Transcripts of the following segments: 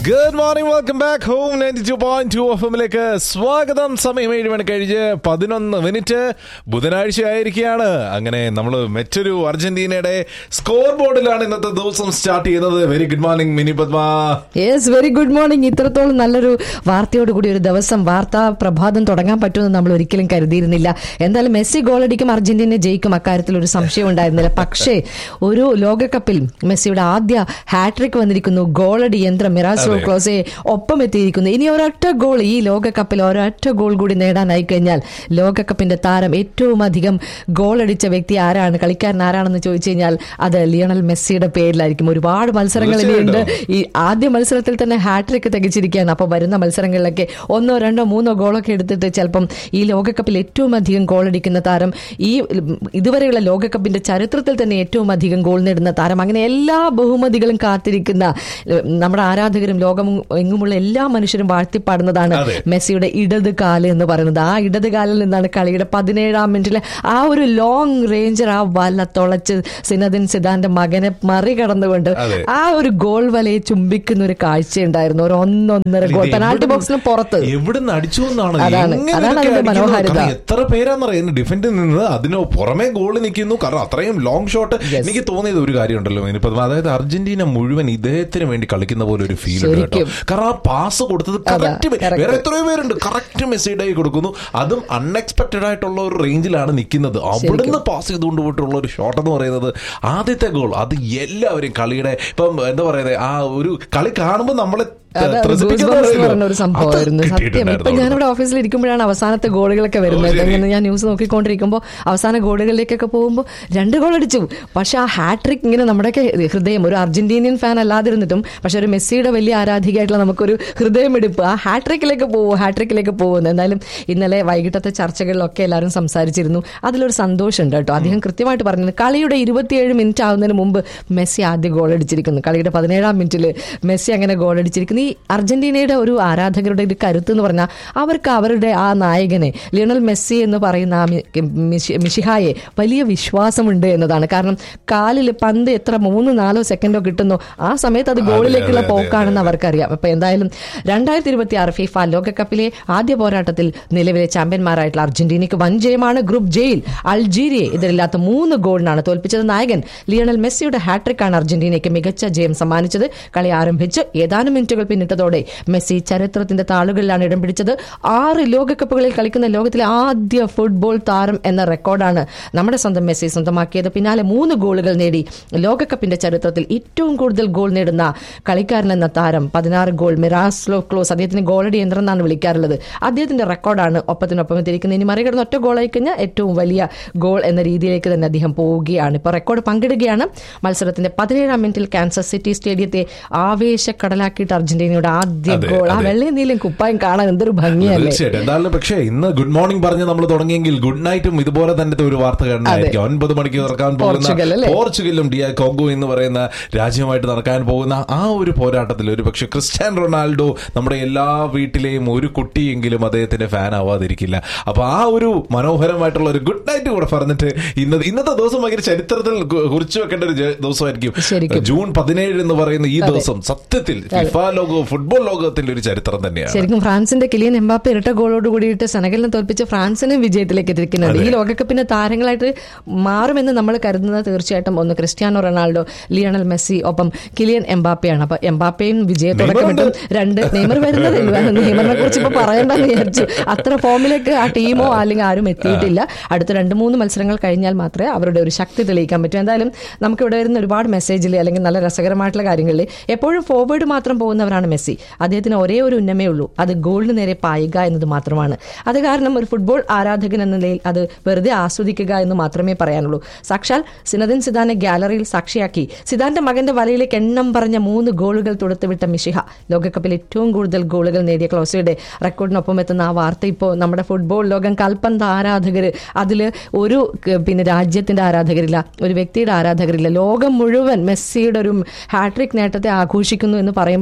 Good morning welcome back home ninety two point two F എമ്മിലേക്ക് സ്വാഗതം സമയം ഏഴ് മണി കഴിഞ്ഞ് പതിനൊന്ന് മിനിറ്റ് ബുധനാഴ്ച ആയിരിക്കുകയാണ് അങ്ങനെ നമ്മൾ മറ്റൊരു അർജന്റീനയുടെ സ്കോർ ബോർഡിലാണ് ഇന്നത്തെ ദിവസം സ്റ്റാർട്ട് ചെയ്യുന്നത് very good morning Mini Padma yes very good morning ഇത്രത്തോളം നല്ലൊരു വാർത്തയോട് കൂടി ഒരു ദിവസം വാർത്താ പ്രഭാതം തുടങ്ങാൻ പറ്റുമെന്ന് നമ്മൾ ഒരിക്കലും കരുതിയിരുന്നില്ല എന്തായാലും മെസ്സി ഗോളടിക്കും അർജന്റീന ജയിക്കും അക്കാര്യത്തിൽ ഒരു സംശയം ഉണ്ടായിരുന്നില്ല പക്ഷേ ഒരു ലോകകപ്പിൽ മെസ്സിയുടെ ആദ്യ ഹാട്രിക് വന്നിരിക്കുന്നു ഗോളടി യന്ത്രം മിറാസോ അതെ. ക്ലോസെ ഒപ്പം എത്തിയിരിക്കുന്നു ഇനി ഒരൊറ്റ ഗോൾ ഈ ലോകകപ്പിൽ ഒരൊറ്റ ഗോൾ കൂടി നേടാനായി കഴിഞ്ഞാൽ ലോകകപ്പിന്റെ താരം ഏറ്റവും അധികം ഗോൾ അടിച്ച വ്യക്തി ആരാണ് കളിക്കാരൻ ആരാണെന്ന് ചോദിച്ചു കഴിഞ്ഞാൽ അത് ലിയണൽ മെസ്സിയുടെ പേരിലായിരിക്കും ഒരുപാട് മത്സരങ്ങൾ ഇനിയുണ്ട് ഈ ആദ്യ മത്സരത്തിൽ തന്നെ ഹാട്രിക് തികച്ചിരിക്കുകയാണ് അപ്പോൾ വരുന്ന മത്സരങ്ങളിലൊക്കെ ഒന്നോ രണ്ടോ മൂന്നോ ഗോളൊക്കെ എടുത്തിട്ട് ചിലപ്പം ഈ ലോകകപ്പിൽ ഏറ്റവും അധികം ഗോൾ അടിക്കുന്ന താരം ഈ ഇതുവരെയുള്ള ലോകകപ്പിന്റെ ചരിത്രത്തിൽ തന്നെ ഏറ്റവും അധികം ഗോൾ നേടുന്ന താരം അങ്ങനെ എല്ലാ ബഹുമതികളും കാത്തിരിക്കുന്ന ഏഹ്, നമ്മുടെ ആരാധകരും ലോകം എങ്ങുമുള്ള എല്ലാ മനുഷ്യരും വാഴ്ത്തിപ്പാടുന്നതാണ് അതെ. മെസ്സിയുടെ ഇടത് കാല് എന്ന് പറയുന്നത് ആ ഇടത് കാലിൽ നിന്നാണ് കളിയുടെ പതിനേഴാം മിനിറ്റിലെ ആ ഒരു ലോങ് റേഞ്ചർ ആ വല തുളച്ച് സിനദിൻ സിദാന്റെ മകനെ മറികടന്നുകൊണ്ട് അതെ. ആ ഒരു ഗോൾ വലയെ ചുംബിക്കുന്ന ഒരു കാഴ്ചയുണ്ടായിരുന്നു ഒരു ഒന്നൊന്നര ഗോൾ പെനാൾട്ടി ബോക്സിന് പുറത്ത് എവിടുന്ന് അടിച്ചു എന്നാണ് അതാണ്. എങ്ങനെ അതാണ് ഇതൊക്കെ അതിന്റെ അടിക്കുന്നത്? മനോഹാരിത. കാരണം എത്ര പേരാന്നറിയാം ഡിഫൻഡിൽ നിന്ന് അതിന് പുറമെ ഗോൾ നിൽക്കുന്നു കാരണം അത്രയും ലോങ് ഷോട്ട് Yes. എനിക്ക് തോന്നിയത് ഒരു കാര്യമുണ്ടല്ലോ ഇനിയിപ്പോ അതായത് അർജന്റീന മുഴുവൻ ഇദ്ദേഹത്തിന് വേണ്ടി കളിക്കുന്ന പോലെ ഒരു ഫീൽ ഉണ്ട് കേട്ടോ ശരിക്കും. കാരണം ആ പാസ് കൊടുത്തത് അതാ, കറക്റ്റ് correct. വേറെ എത്രയോ പേരുണ്ട് കറക്റ്റ് മെസ്സേജ് ആയി കൊടുക്കുന്നു അതും അൺഎക്സ്പെക്ടഡ് ആയിട്ടുള്ള ഒരു റേഞ്ചിലാണ് നിൽക്കുന്നത് അവിടുന്ന് പാസ് ചെയ്തുകൊണ്ട് പോയിട്ടുള്ള ഒരു ഷോട്ട് എന്ന് പറയുന്നത് ആദ്യത്തെ ഗോൾ അത് എല്ലാവരും കളിയുടെ ഇപ്പം എന്താ പറയുന്നത് ആ ഒരു കളി കാണുമ്പോൾ നമ്മളെ അതാണ് ത്രസിപ്പിക്കുന്ന goosebumps എന്ന് അറിയില്ലോ. പറഞ്ഞ ഒരു സംഭവമായിരുന്നു അത് സത്യം ഇപ്പൊ കിട്ടിയിട്ടുണ്ടായിരുന്നു ഞാനിവിടെ ഓഫീസിൽ ഇരിക്കുമ്പോഴാണ് അവസാനത്തെ ഗോളുകളൊക്കെ വരുന്നത് ശരി. അങ്ങനെ ഞാൻ ന്യൂസ് നോക്കിക്കൊണ്ടിരിക്കുമ്പോൾ അവസാന ഗോളുകളിലേക്കൊക്കെ പോകുമ്പോൾ രണ്ട് ഗോൾ അടിച്ചു പക്ഷെ ആ ഹാട്രിക് ഇങ്ങനെ നമ്മുടെയൊക്കെ ഹൃദയം ഒരു അർജന്റീനിയൻ ഫാൻ അല്ലാതിരുന്നിട്ടും പക്ഷെ ഒരു മെസ്സിയുടെ വലിയ ആരാധികയായിട്ടുള്ള നമുക്കൊരു ഹൃദയമെടുപ്പ് ആ ഹാട്രിക്കിലേക്ക് പോകും ഹാട്രിക്കിലേക്ക് പോകുന്നു എന്തായാലും ഇന്നലെ വൈകിട്ടത്തെ ചർച്ചകളിലൊക്കെ എല്ലാവരും സംസാരിച്ചിരുന്നു അതിലൊരു സന്തോഷമുണ്ട് കേട്ടോ അദ്ദേഹം കൃത്യമായിട്ട് പറഞ്ഞത് കളിയുടെ ഇരുപത്തിയേഴ് മിനിറ്റ് ആവുന്നതിന് മുമ്പ് മെസ്സി ആദ്യം ഗോൾ അടിച്ചിരിക്കുന്നു കളിയുടെ പതിനേഴാം മിനിറ്റിൽ മെസ്സി അങ്ങനെ ഗോൾ അടിച്ചിരിക്കുന്നു ഈ അർജന്റീനയുടെ ഒരു ആരാധകരുടെ ഒരു കരുത്ത് എന്ന് പറഞ്ഞാൽ അവർക്ക് അവരുടെ ആ നായകനെ ലിയണൽ മെസ്സി എന്ന് പറയുന്ന ആ മി- മിഷി- മിഷിഹായെ വലിയ വിശ്വാസമുണ്ട് എന്നതാണ് കാരണം കാലിൽ പന്ത് എത്ര മൂന്ന് നാലോ സെക്കൻഡോ കിട്ടുന്നോ ആ സമയത്ത് അത് ഗോളിലേക്കുള്ള അതെ, അതെ, പോക്കാണെന്ന് അവർക്കറിയാം അപ്പൊ എന്തായാലും രണ്ടായിരത്തി ഇരുപത്തി ആറ് ഫിഫ ലോകകപ്പിലെ ആദ്യ പോരാട്ടത്തിൽ നിലവിലെ ചാമ്പ്യന്മാരായിട്ടുള്ള അർജന്റീനയ്ക്ക് വൻ ജയമാണ് ഗ്രൂപ്പ് ജയിൽ അൾജീരിയയെ എതിരില്ലാത്ത മൂന്ന് ഗോളിനാണ് തോൽപ്പിച്ചത് നായകൻ ലിയണൽ മെസ്സിയുടെ ഹാട്രിക്കാണ് അർജന്റീനയ്ക്ക് മികച്ച ജയം സമ്മാനിച്ചത് കളി ആരംഭിച്ച് ഏതാനും മിനിറ്റുകൾ പിന്നിട്ടതോടെ മെസ്സി ചരിത്രത്തിന്റെ താളുകളിലാണ് ഇടം പിടിച്ചത് ആറ് ലോകകപ്പുകളിൽ കളിക്കുന്ന ലോകത്തിലെ ആദ്യ ഫുട്ബോൾ താരം എന്ന റെക്കോർഡാണ് നമ്മുടെ സ്വന്തം മെസ്സി സ്വന്തമാക്കിയത് പിന്നാലെ മൂന്ന് ഗോളുകൾ നേടി ലോകകപ്പിന്റെ ചരിത്രത്തിൽ ഏറ്റവും കൂടുതൽ ഗോൾ നേടുന്ന കളിക്കാരൻ എന്ന താരം പതിനാറ് ഗോൾ മിറാസ്ലോ ക്ലോസ് അദ്ദേഹത്തിന് ഗോളടി യന്ത്രം എന്നാണ് വിളിക്കാറുള്ളത് അദ്ദേഹത്തിന്റെ റെക്കോർഡാണ് ഒപ്പത്തിനൊപ്പം എത്തിയിരിക്കുന്നത് ഇനി മറികടന്ന് ഒറ്റ ഗോളായി കഴിഞ്ഞാൽ ഏറ്റവും വലിയ ഗോൾ എന്ന രീതിയിലേക്ക് തന്നെ അദ്ദേഹം പോവുകയാണ് ഇപ്പോൾ റെക്കോർഡ് പങ്കിടുകയാണ് മത്സരത്തിന്റെ പതിനേഴാം മിനിറ്റിൽ കാൻസർ സിറ്റി സ്റ്റേഡിയത്തെ ആവേശക്കടലാക്കിയിട്ട് അർജന്റീനയുടെ ആദ്യ അതെ, ഗോൾ ആ അതെ. വെള്ളയും നീലും കുപ്പായം കാണാൻ എന്തൊരു ഭംഗിയല്ലേ തീർച്ചയായിട്ടും എന്തായാലും പക്ഷേ ഇന്ന് ഗുഡ് മോർണിംഗ് പറഞ്ഞ് നമ്മൾ തുടങ്ങിയെങ്കിൽ ഗുഡ് നൈറ്റും ഇതുപോലെ തന്നെ ഒരു വാർത്ത കാണാനായിരിക്കും ഒൻപത് മണിക്ക് നടക്കാൻ പോർച്ചുഗൽ പോകുന്ന അല്ലേ? പോർച്ചുഗലും ഡിയ കോങ്കോ എന്ന് പറയുന്ന രാജ്യമായിട്ട് നടക്കാൻ പോകുന്ന ആ ഒരു പോരാട്ടത്തിൽ ഒരു പക്ഷെ ക്രിസ്ത്യാൻ റൊണാൾഡോ നമ്മുടെ എല്ലാ വീട്ടിലെയും ഒരു കുട്ടിയെങ്കിലും അദ്ദേഹത്തിന്റെ ഫാൻ ആവാതിരിക്കില്ല അപ്പൊ ആ ഒരു മനോഹരമായിട്ടുള്ള ഒരു ഗുഡ് നൈറ്റ് കൂടെ പറഞ്ഞിട്ട് ഇന്ന് ഇന്നത്തെ ദിവസം ഭയങ്കര ചരിത്രത്തിൽ കു- കുറിച്ചു വെക്കേണ്ട ഒരു ജ- ദിവസമായിരിക്കും ശരിക്കും. ജൂൺ പതിനേഴ് എന്ന് പറയുന്ന ഈ ദിവസം സത്യത്തിൽ ഫിഫ ലോക ഫുട്ബോൾ ലോകത്തിന്റെ ഒരു ചരിത്രം തന്നെയാണ് ശരിക്കും ഫ്രാൻസിന്റെ കിലിയൻ എംബാപ്പെ ഇരട്ട ഗോളോട് കൂടിയിട്ട് സെനഗലിനെ തോൽപ്പിച്ച് ഫ്രാൻസിനെ വിജയത്തിലേക്ക് എത്തിക്കുന്നുണ്ട് ഈ ലോകകപ്പിന്റെ താരങ്ങളായിട്ട് മാറുമെന്ന് നമ്മൾ കരുതുന്നത് തീർച്ചയായിട്ടും ഒന്ന് ക്രിസ്ത്യാനോ റൊണാൾഡോ ലിയണൽ മെസ്സി ഒപ്പം കിലിയൻ എംബാപ്പയാണ് അപ്പൊ എംബാപ്പയും വിജയത്തോടൊക്കെ നെയ്മറുണ്ട്. വിട്ടും രണ്ട് നെയ്മർ വരുന്നതല്ല നെയ്മറിനെ കുറിച്ച് ഇപ്പൊ പറയണ്ടെന്ന് വിചാരിച്ചു അത്ര ഫോമിലേക്ക് ആ ടീമോ അല്ലെങ്കിൽ ആരും എത്തിയിട്ടില്ല അടുത്ത രണ്ട് മൂന്ന് മത്സരങ്ങൾ കഴിഞ്ഞാൽ മാത്രമേ അവരുടെ ഒരു ശക്തി തെളിയിക്കാൻ പറ്റൂ എന്തായാലും നമുക്ക് ഇവിടെ വരുന്ന ഒരുപാട് മെസ്സേജിൽ അല്ലെങ്കിൽ നല്ല രസകരമായിട്ടുള്ള കാര്യങ്ങളിൽ എപ്പോഴും ഫോർവേഡ് മാത്രം പോകുന്നവരാണ് മെസ്സി അദ്ദേഹത്തിന് ഒരേ ഒരു ഉന്നമേ ഉള്ളൂ അത് ഗോളിന് നേരെ പായുക എന്നത് മാത്രമാണ് അത് കാരണം ഒരു ഫുട്ബോൾ ആരാധകൻ എന്ന നിലയിൽ അത് വെറുതെ ആസ്വദിക്കുക എന്ന് മാത്രമേ പറയാനുള്ളൂ സാക്ഷാൽ സിനദിൻ സിദാനെ ഗാലറിയിൽ സാക്ഷിയാക്കി സിദാന്റെ മകന്റെ വലയിലേക്ക് എണ്ണം പറഞ്ഞ മൂന്ന് ഗോളുകൾ തൊടുത്തുവിട്ട മിഷിഹ ലോകകപ്പിൽ ഏറ്റവും കൂടുതൽ ഗോളുകൾ നേടിയ ക്ലോസയുടെ റെക്കോർഡിനൊപ്പം എത്തുന്ന ആ വാർത്ത ഇപ്പോൾ നമ്മുടെ ഫുട്ബോൾ ലോകം കൽപ്പന്ത് ആരാധകർ അതിൽ ഒരു ക- പിന്നെ രാജ്യത്തിന്റെ ആരാധകരില്ല ഒരു വ്യക്തിയുടെ ആരാധകരില്ല ലോകം മുഴുവൻ മെസ്സിയുടെ ഒരു ഹാട്രിക് നേട്ടത്തെ ആഘോഷിക്കുന്നു എന്ന് പറയുമ്പോഴാണ്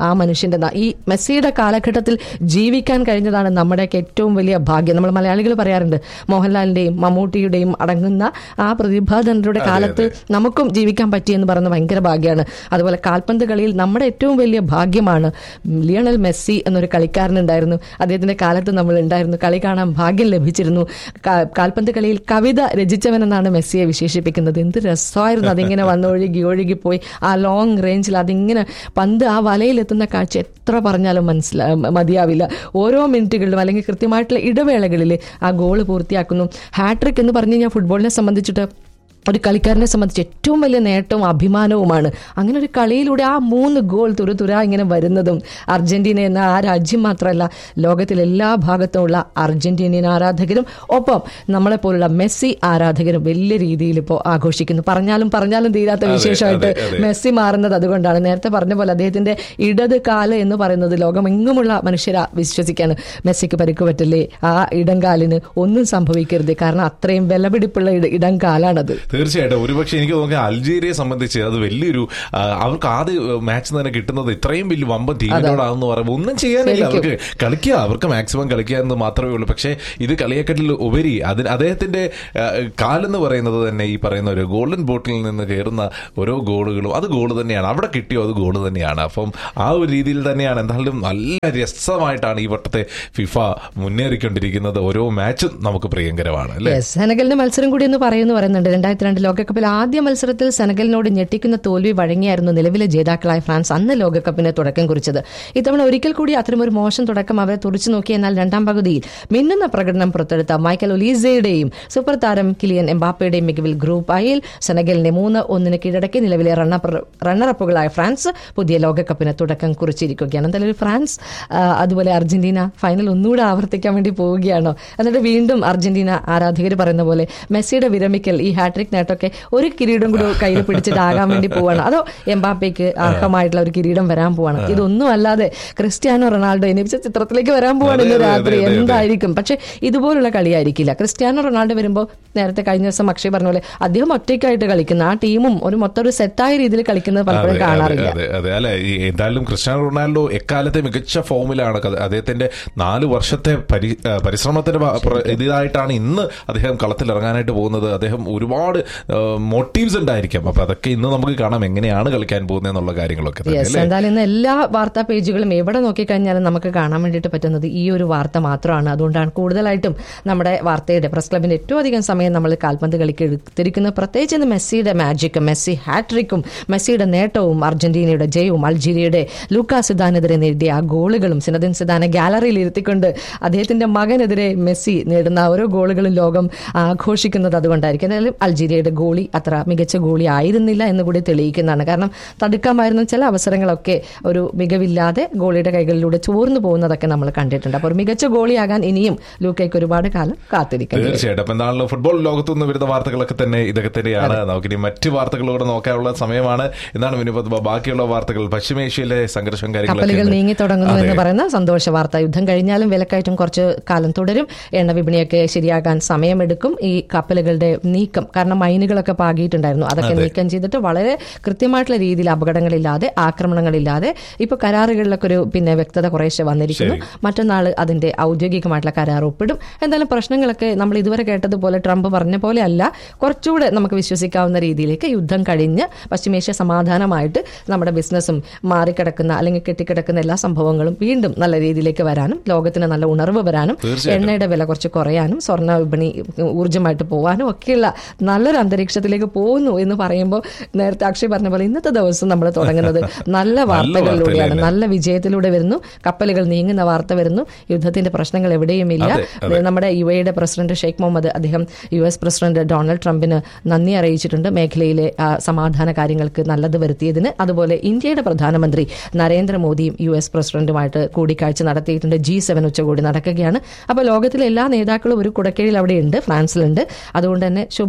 ആ മനുഷ്യന്റെ ന- ഈ മെസ്സിയുടെ കാലഘട്ടത്തിൽ ജീവിക്കാൻ കഴിഞ്ഞതാണ് നമ്മുടെയൊക്കെ ഏറ്റവും വലിയ ഭാഗ്യം നമ്മൾ മലയാളികൾ പറയാറുണ്ട് മോഹൻലാലിന്റെയും മമ്മൂട്ടിയുടെയും അടങ്ങുന്ന ആ പ്രതിഭാധനരുടെ കാലത്ത് നമുക്കും ജീവിക്കാൻ പറ്റിയെന്ന് പറയുന്നത് ഭയങ്കര ഭാഗ്യമാണ് അതുപോലെ കാൽപന്ത് കളിയിൽ നമ്മുടെ ഏറ്റവും വലിയ ഭാഗ്യമാണ് ലിയണൽ മെസ്സി എന്നൊരു കളിക്കാരനുണ്ടായിരുന്നു അദ്ദേഹത്തിന്റെ കാലത്ത് നമ്മൾ ഉണ്ടായിരുന്നു കളി കാണാൻ ഭാഗ്യം ലഭിച്ചിരുന്നു കാ- കാൽപന്ത് കളിയിൽ കവിത രചിച്ചവനെന്നാണ് മെസ്സിയെ വിശേഷിപ്പിക്കുന്നത് എന്ത് രസമായിരുന്നു അതിങ്ങനെ വന്നൊഴുകി ഒഴുകി പോയി ആ ലോങ് റേഞ്ചിൽ അതിങ്ങനെ പന്ത് ആ വലയിലെത്തുന്ന കാഴ്ച എത്ര പറഞ്ഞാലും മനസ്സിലാ മതിയാവില്ല ഓരോ മിനിറ്റുകളിലും അല്ലെങ്കിൽ കൃത്യമായിട്ടുള്ള ഇടവേളകളിൽ ആ ഗോള് പൂർത്തിയാക്കുന്നു ഹാട്രിക് എന്ന് പറഞ്ഞു കഴിഞ്ഞാൽ ഫുട്ബോളിനെ സംബന്ധിച്ചിട്ട് ഒരു കളിക്കാരനെ സംബന്ധിച്ച് ഏറ്റവും വലിയ നേട്ടവും അഭിമാനവുമാണ് അങ്ങനെ ഒരു കളിയിലൂടെ ആ മൂന്ന് ഗോൾ തുരു തുര ഇങ്ങനെ വരുന്നതും അർജന്റീന എന്ന ആ രാജ്യം മാത്രമല്ല ലോകത്തിലെ എല്ലാ ഭാഗത്തുമുള്ള അർജന്റീനിയൻ ആരാധകരും ഒപ്പം നമ്മളെ പോലുള്ള മെസ്സി ആരാധകരും വലിയ രീതിയിൽ ഇപ്പോൾ ആഘോഷിക്കുന്നു പറഞ്ഞാലും പറഞ്ഞാലും തീരാത്ത അതെ, വിശേഷമായിട്ട് അതെ, അതെ. മെസ്സി മാറുന്നത് അതുകൊണ്ടാണ് നേരത്തെ പറഞ്ഞ പോലെ അദ്ദേഹത്തിന്റെ ഇടത് കാല് എന്ന് പറയുന്നത് ലോകമെങ്ങുമുള്ള മനുഷ്യരാ വിശ്വസിക്കാണ് മെസ്സിക്ക് പരിക്ക് പറ്റില്ലേ ആ ഇടംകാലിന് ഒന്നും സംഭവിക്കരുത് കാരണം അത്രയും വിലപിടിപ്പുള്ള ഇട- ഇടം കാലാണത് തീർച്ചയായിട്ടും ഒരുപക്ഷെ എനിക്ക് തോന്നുന്നത് അൾജീരിയയെ സംബന്ധിച്ച് അത് വലിയൊരു ആ, അവർക്ക് ആദ്യ മാച്ച് തന്നെ കിട്ടുന്നത് ഇത്രയും വലിയ വമ്പൻ ടീമിനോടാണെന്ന് പറയുമ്പോൾ ഒന്നും ചെയ്യാനില്ല ശരിക്കും. അവർക്ക് കളിക്കുക അവർക്ക് മാക്സിമം കളിക്കുക എന്ന് മാത്രമേ ഉള്ളൂ പക്ഷേ ഇത് കളിയെക്കാട്ടിൽ ഉപരി അതിന് അദ്ദേഹത്തിന്റെ ആ, കാലെന്ന് പറയുന്നത് തന്നെ ഈ പറയുന്ന ഒരു ഗോൾഡൻ ബോട്ടിൽ നിന്ന് കയറുന്ന ഓരോ ഗോളുകളും അത് ഗോൾ തന്നെയാണ് അവിടെ കിട്ടിയോ അത് ഗോൾ തന്നെയാണ് അപ്പം ആ ഒരു രീതിയിൽ തന്നെയാണ് എന്തായാലും നല്ല രസമായിട്ടാണ് ഈ വട്ടത്തെ ഫിഫ മുന്നേറിക്കൊണ്ടിരിക്കുന്നത് ഓരോ മാച്ചും നമുക്ക് പ്രിയങ്കരമാണ് അല്ലേ Yes, സെനഗലിന്റെ മത്സരം കൂടി എന്ന് പറയുന്നു പറയുന്നുണ്ട് രണ്ടായിരത്തി രണ്ട് ലോകകപ്പിൽ ആദ്യ മത്സരത്തിൽ സെനഗലിനോട് ഞെട്ടിക്കുന്ന തോൽവി വഴങ്ങിയായിരുന്നു നിലവിലെ ജേതാക്കളായ ഫ്രാൻസ് അന്ന് ലോകകപ്പിന് തുടക്കം കുറിച്ചത് ഇത്തവണ ഒരിക്കൽ കൂടി അത്തരമൊരു മോശം തുടക്കം അവരെ തുറച്ചു നോക്കി എന്നാൽ രണ്ടാം പകുതിയിൽ മിന്നുന്ന പ്രകടനം പുറത്തെടുത്ത മൈക്കൽ ഒലീസയുടെയും സൂപ്പർ താരം കിലിയൻ എംബാപ്പയുടെയും മികവിൽ ഗ്രൂപ്പ് ഐയിൽ സെനഗലിനെ മൂന്ന് ഒന്നിന് കീഴടക്കി നിലവിലെ റണ്ണപ്പ് റണ്ണറപ്പുകളായ ഫ്രാൻസ് പുതിയ ലോകകപ്പിന് തുടക്കം കുറിച്ചിരിക്കുകയാണ് എന്തായാലും ഫ്രാൻസ് ആ, അതുപോലെ അർജന്റീന ഫൈനൽ ഒന്നുകൂടെ ആവർത്തിക്കാൻ വേണ്ടി പോവുകയാണോ എന്നിട്ട് വീണ്ടും അർജന്റീന ആരാധകർ പറയുന്ന പോലെ മെസ്സിയുടെ വിരമിക്കൽ ഈ ഹാട്രിക് നേട്ടമൊക്കെ ഒരു കിരീടം കൂടി കയ്യിൽ പിടിച്ചിട്ടാകാൻ വേണ്ടി പോവാണ് അതോ എംബാപ്പയ്ക്ക് അർഹമായിട്ടുള്ള ഒരു കിരീടം വരാൻ പോവാണ് ഇതൊന്നും അല്ലാതെ ക്രിസ്ത്യാനോ റൊണാൾഡോ എനിപ്പിച്ച ചിത്രത്തിലേക്ക് വരാൻ പോവാണ് ഇന്ന് അതെ, അതെ, രാത്രി അതെ, അതെ. എന്തായിരിക്കും പക്ഷെ ഇതുപോലുള്ള കളിയായിരിക്കില്ല ക്രിസ്ത്യാനോ റൊണാൾഡോ വരുമ്പോൾ നേരത്തെ കഴിഞ്ഞ ദിവസം അക്ഷയ് പറഞ്ഞ പോലെ അദ്ദേഹം ഒറ്റയ്ക്കായിട്ട് കളിക്കുന്ന ആ ടീമും ഒരു മൊത്തം ഒരു സെറ്റായ രീതിയിൽ കളിക്കുന്നത് പലപ്പോഴും അതെ, കാണാറില്ല അതെ അതെ അല്ലെ ഈ എന്തായാലും ക്രിസ്ത്യാനോ റൊണാൾഡോ എക്കാലത്തെ മികച്ച ഫോമിലാണ് ക- അദ്ദേഹത്തിന്റെ നാല് വർഷത്തെ പരി ആ, പരിശ്രമത്തിന്റെ ഭ- പ്ര- ഇതായിട്ടാണ് ഇന്ന് അദ്ദേഹം കളത്തിൽ ഇറങ്ങാനായിട്ട് പോകുന്നത് അദ്ദേഹം ഒരുപാട് മോട്ടീവ്സ് ഉണ്ടായിരിക്കാം അപ്പൊ അതൊക്കെ ഇന്ന് നമുക്ക് കാണാം എങ്ങനെയാണ് കളിക്കാൻ പോകുന്നത് എന്നുള്ള കാര്യങ്ങളൊക്കെ തന്നെ യെസ് അല്ലേ എന്തായാലും ഇന്ന് എല്ലാ വാർത്താ പേജുകളും എവിടെ നോക്കിക്കഴിഞ്ഞാലും നമുക്ക് കാണാൻ വേണ്ടിയിട്ട് പറ്റുന്നത് ഈ ഒരു വാർത്ത മാത്രമാണ് അതുകൊണ്ടാണ് കൂടുതലായിട്ടും നമ്മുടെ വാർത്തയുടെ പ്രസ് ക്ലബിന്റെ ഏറ്റവും അധികം സമയം നമ്മൾ കാൽപന്ത് കളിക്ക് എടുത്തിരിക്കുന്നത് പ്രത്യേകിച്ച് ഇന്ന് മെസ്സിയുടെ മാജിക്കും മെസ്സി ഹാട്രിക്കും മെസ്സിയുടെ നേട്ടവും അർജന്റീനയുടെ ജയവും അൾജീരിയയുടെ ലൂക്കാ സിദാനെതിരെ നേടിയ ആ ഗോളുകളും സിനദിൻ സിദാനെ ഗാലറിയിൽ ഇരുത്തിക്കൊണ്ട് അദ്ദേഹത്തിന്റെ മകനെതിരെ മെസ്സി നേടുന്ന ഓരോ ഗോളുകളും ലോകം ആഘോഷിക്കുന്നത് അതുകൊണ്ടായിരിക്കും എന്തായാലും അൾജീരിയയുടെ ഗോളി അത്ര മികച്ച ഗോളി ആയിരുന്നില്ല എന്ന് കൂടി തെളിയിക്കുന്നതാണ് കാരണം തടുക്കാമായിരുന്ന ചില അവസരങ്ങളൊക്കെ ഒരു മികവില്ലാതെ ഗോളിയുടെ കൈകളിലൂടെ ചോർന്നു പോകുന്നതൊക്കെ നമ്മൾ കണ്ടിട്ടുണ്ട് അപ്പോൾ ഒരു മികച്ച ഗോളിയാകാൻ ഇനിയും ലൂക്കയ്ക്ക് ഒരുപാട് കാലം കാത്തിരിക്കണം തീർച്ചയായിട്ടും അപ്പൊ എന്താണല്ലോ ഫുട്ബോൾ ലോകത്തു നിന്ന് വരുന്ന വാർത്തകളൊക്കെ തന്നെ ഇതൊക്കെ തന്നെയാണ് നമുക്കിനി മറ്റു വാർത്തകളൂടെ നോക്കാനുള്ള സമയമാണ് എന്നാണ് വിനുപത് ബാക്കിയുള്ള വാർത്തകൾ പശ്ചിമേഷ്യയിലെ സംഘർഷം കപ്പലുകൾ കാര്യങ്ങളൊക്കെ നീങ്ങി തുടങ്ങുന്നു അതെ. എന്ന് പറയുന്ന സന്തോഷ വാർത്ത യുദ്ധം കഴിഞ്ഞാലും വിലക്കയറ്റം കുറച്ച് കാലം തുടരും എണ്ണ വിപണിയൊക്കെ ശരിയാകാൻ സമയമെടുക്കും ഈ കപ്പലുകളുടെ നീക്കം കാരണം മൈനുകളൊക്കെ പാകിയിട്ടുണ്ടായിരുന്നു അതൊക്കെ നീക്കം ചെയ്തിട്ട് വളരെ കൃത്യമായിട്ടുള്ള രീതിയിൽ അപകടങ്ങളില്ലാതെ ആക്രമണങ്ങളില്ലാതെ ഇപ്പൊ കരാറുകളിലൊക്കെ ഒരു പിന്നെ വ്യക്തത കുറേശ്ശെ വന്നിരിക്കുന്നു മറ്റന്നാൾ അതിന്റെ ഔദ്യോഗികമായിട്ടുള്ള കരാർ ഒപ്പിടും എന്തായാലും പ്രശ്നങ്ങളൊക്കെ നമ്മൾ ഇതുവരെ കേട്ടതുപോലെ ട്രംപ് പറഞ്ഞ പോലെ അല്ല കുറച്ചുകൂടെ നമുക്ക് വിശ്വസിക്കാവുന്ന രീതിയിലേക്ക് യുദ്ധം കഴിഞ്ഞ് പശ്ചിമേഷ്യ സമാധാനമായിട്ട് നമ്മുടെ ബിസിനസ്സും മാറിക്കിടക്കുന്ന അല്ലെങ്കിൽ കെട്ടിക്കിടക്കുന്ന എല്ലാ സംഭവങ്ങളും വീണ്ടും നല്ല രീതിയിലേക്ക് വരാനും ലോകത്തിന് നല്ല ഉണർവ് വരാനും തീർച്ചയായിട്ടും. എണ്ണയുടെ വില കുറച്ച് കുറയാനും സ്വർണ്ണ വിപണി ഊർജ്ജമായിട്ട് പോകാനും ഒക്കെയുള്ള നല്ലൊരു അന്തരീക്ഷത്തിലേക്ക് പോകുന്നു എന്ന് പറയുമ്പോൾ നേരത്തെ അക്ഷയ് പറഞ്ഞ പോലെ ഇന്നത്തെ ദിവസം നമ്മൾ തുടങ്ങുന്നത് നല്ല വാർത്തകളിലൂടെയാണ് വാർത്തയിലല്ലേ? നല്ല വിജയത്തിലൂടെ വരുന്നു കപ്പലുകൾ നീങ്ങുന്ന വാർത്ത വരുന്നു യുദ്ധത്തിന്റെ പ്രശ്നങ്ങൾ എവിടെയുമില്ല അതെ, നമ്മുടെ യു എയുടെ പ്രസിഡന്റ് ഷെയ്ഖ് മുഹമ്മദ് അദ്ദേഹം യു എസ് പ്രസിഡന്റ് ഡൊണാൾഡ് ട്രംപിന് നന്ദി അറിയിച്ചിട്ടുണ്ട് മേഖലയിലെ ആ, സമാധാന കാര്യങ്ങൾക്ക് നല്ലത് വരുത്തിയതിന് അതുപോലെ ഇന്ത്യയുടെ പ്രധാനമന്ത്രി നരേന്ദ്രമോദിയും യു എസ് പ്രസിഡന്റുമായിട്ട് കൂടിക്കാഴ്ച നടത്തിയിട്ടുണ്ട് ജി സെവൻ ഉച്ചകോടി നടക്കുകയാണ് അപ്പോൾ ലോകത്തിലെ എല്ലാ നേതാക്കളും ഒരു കുടക്കീഴിൽ അവിടെയുണ്ട് ഫ്രാൻസിലുണ്ട് അതുകൊണ്ട് തന്നെ ശുഭകാര്യങ്ങൾ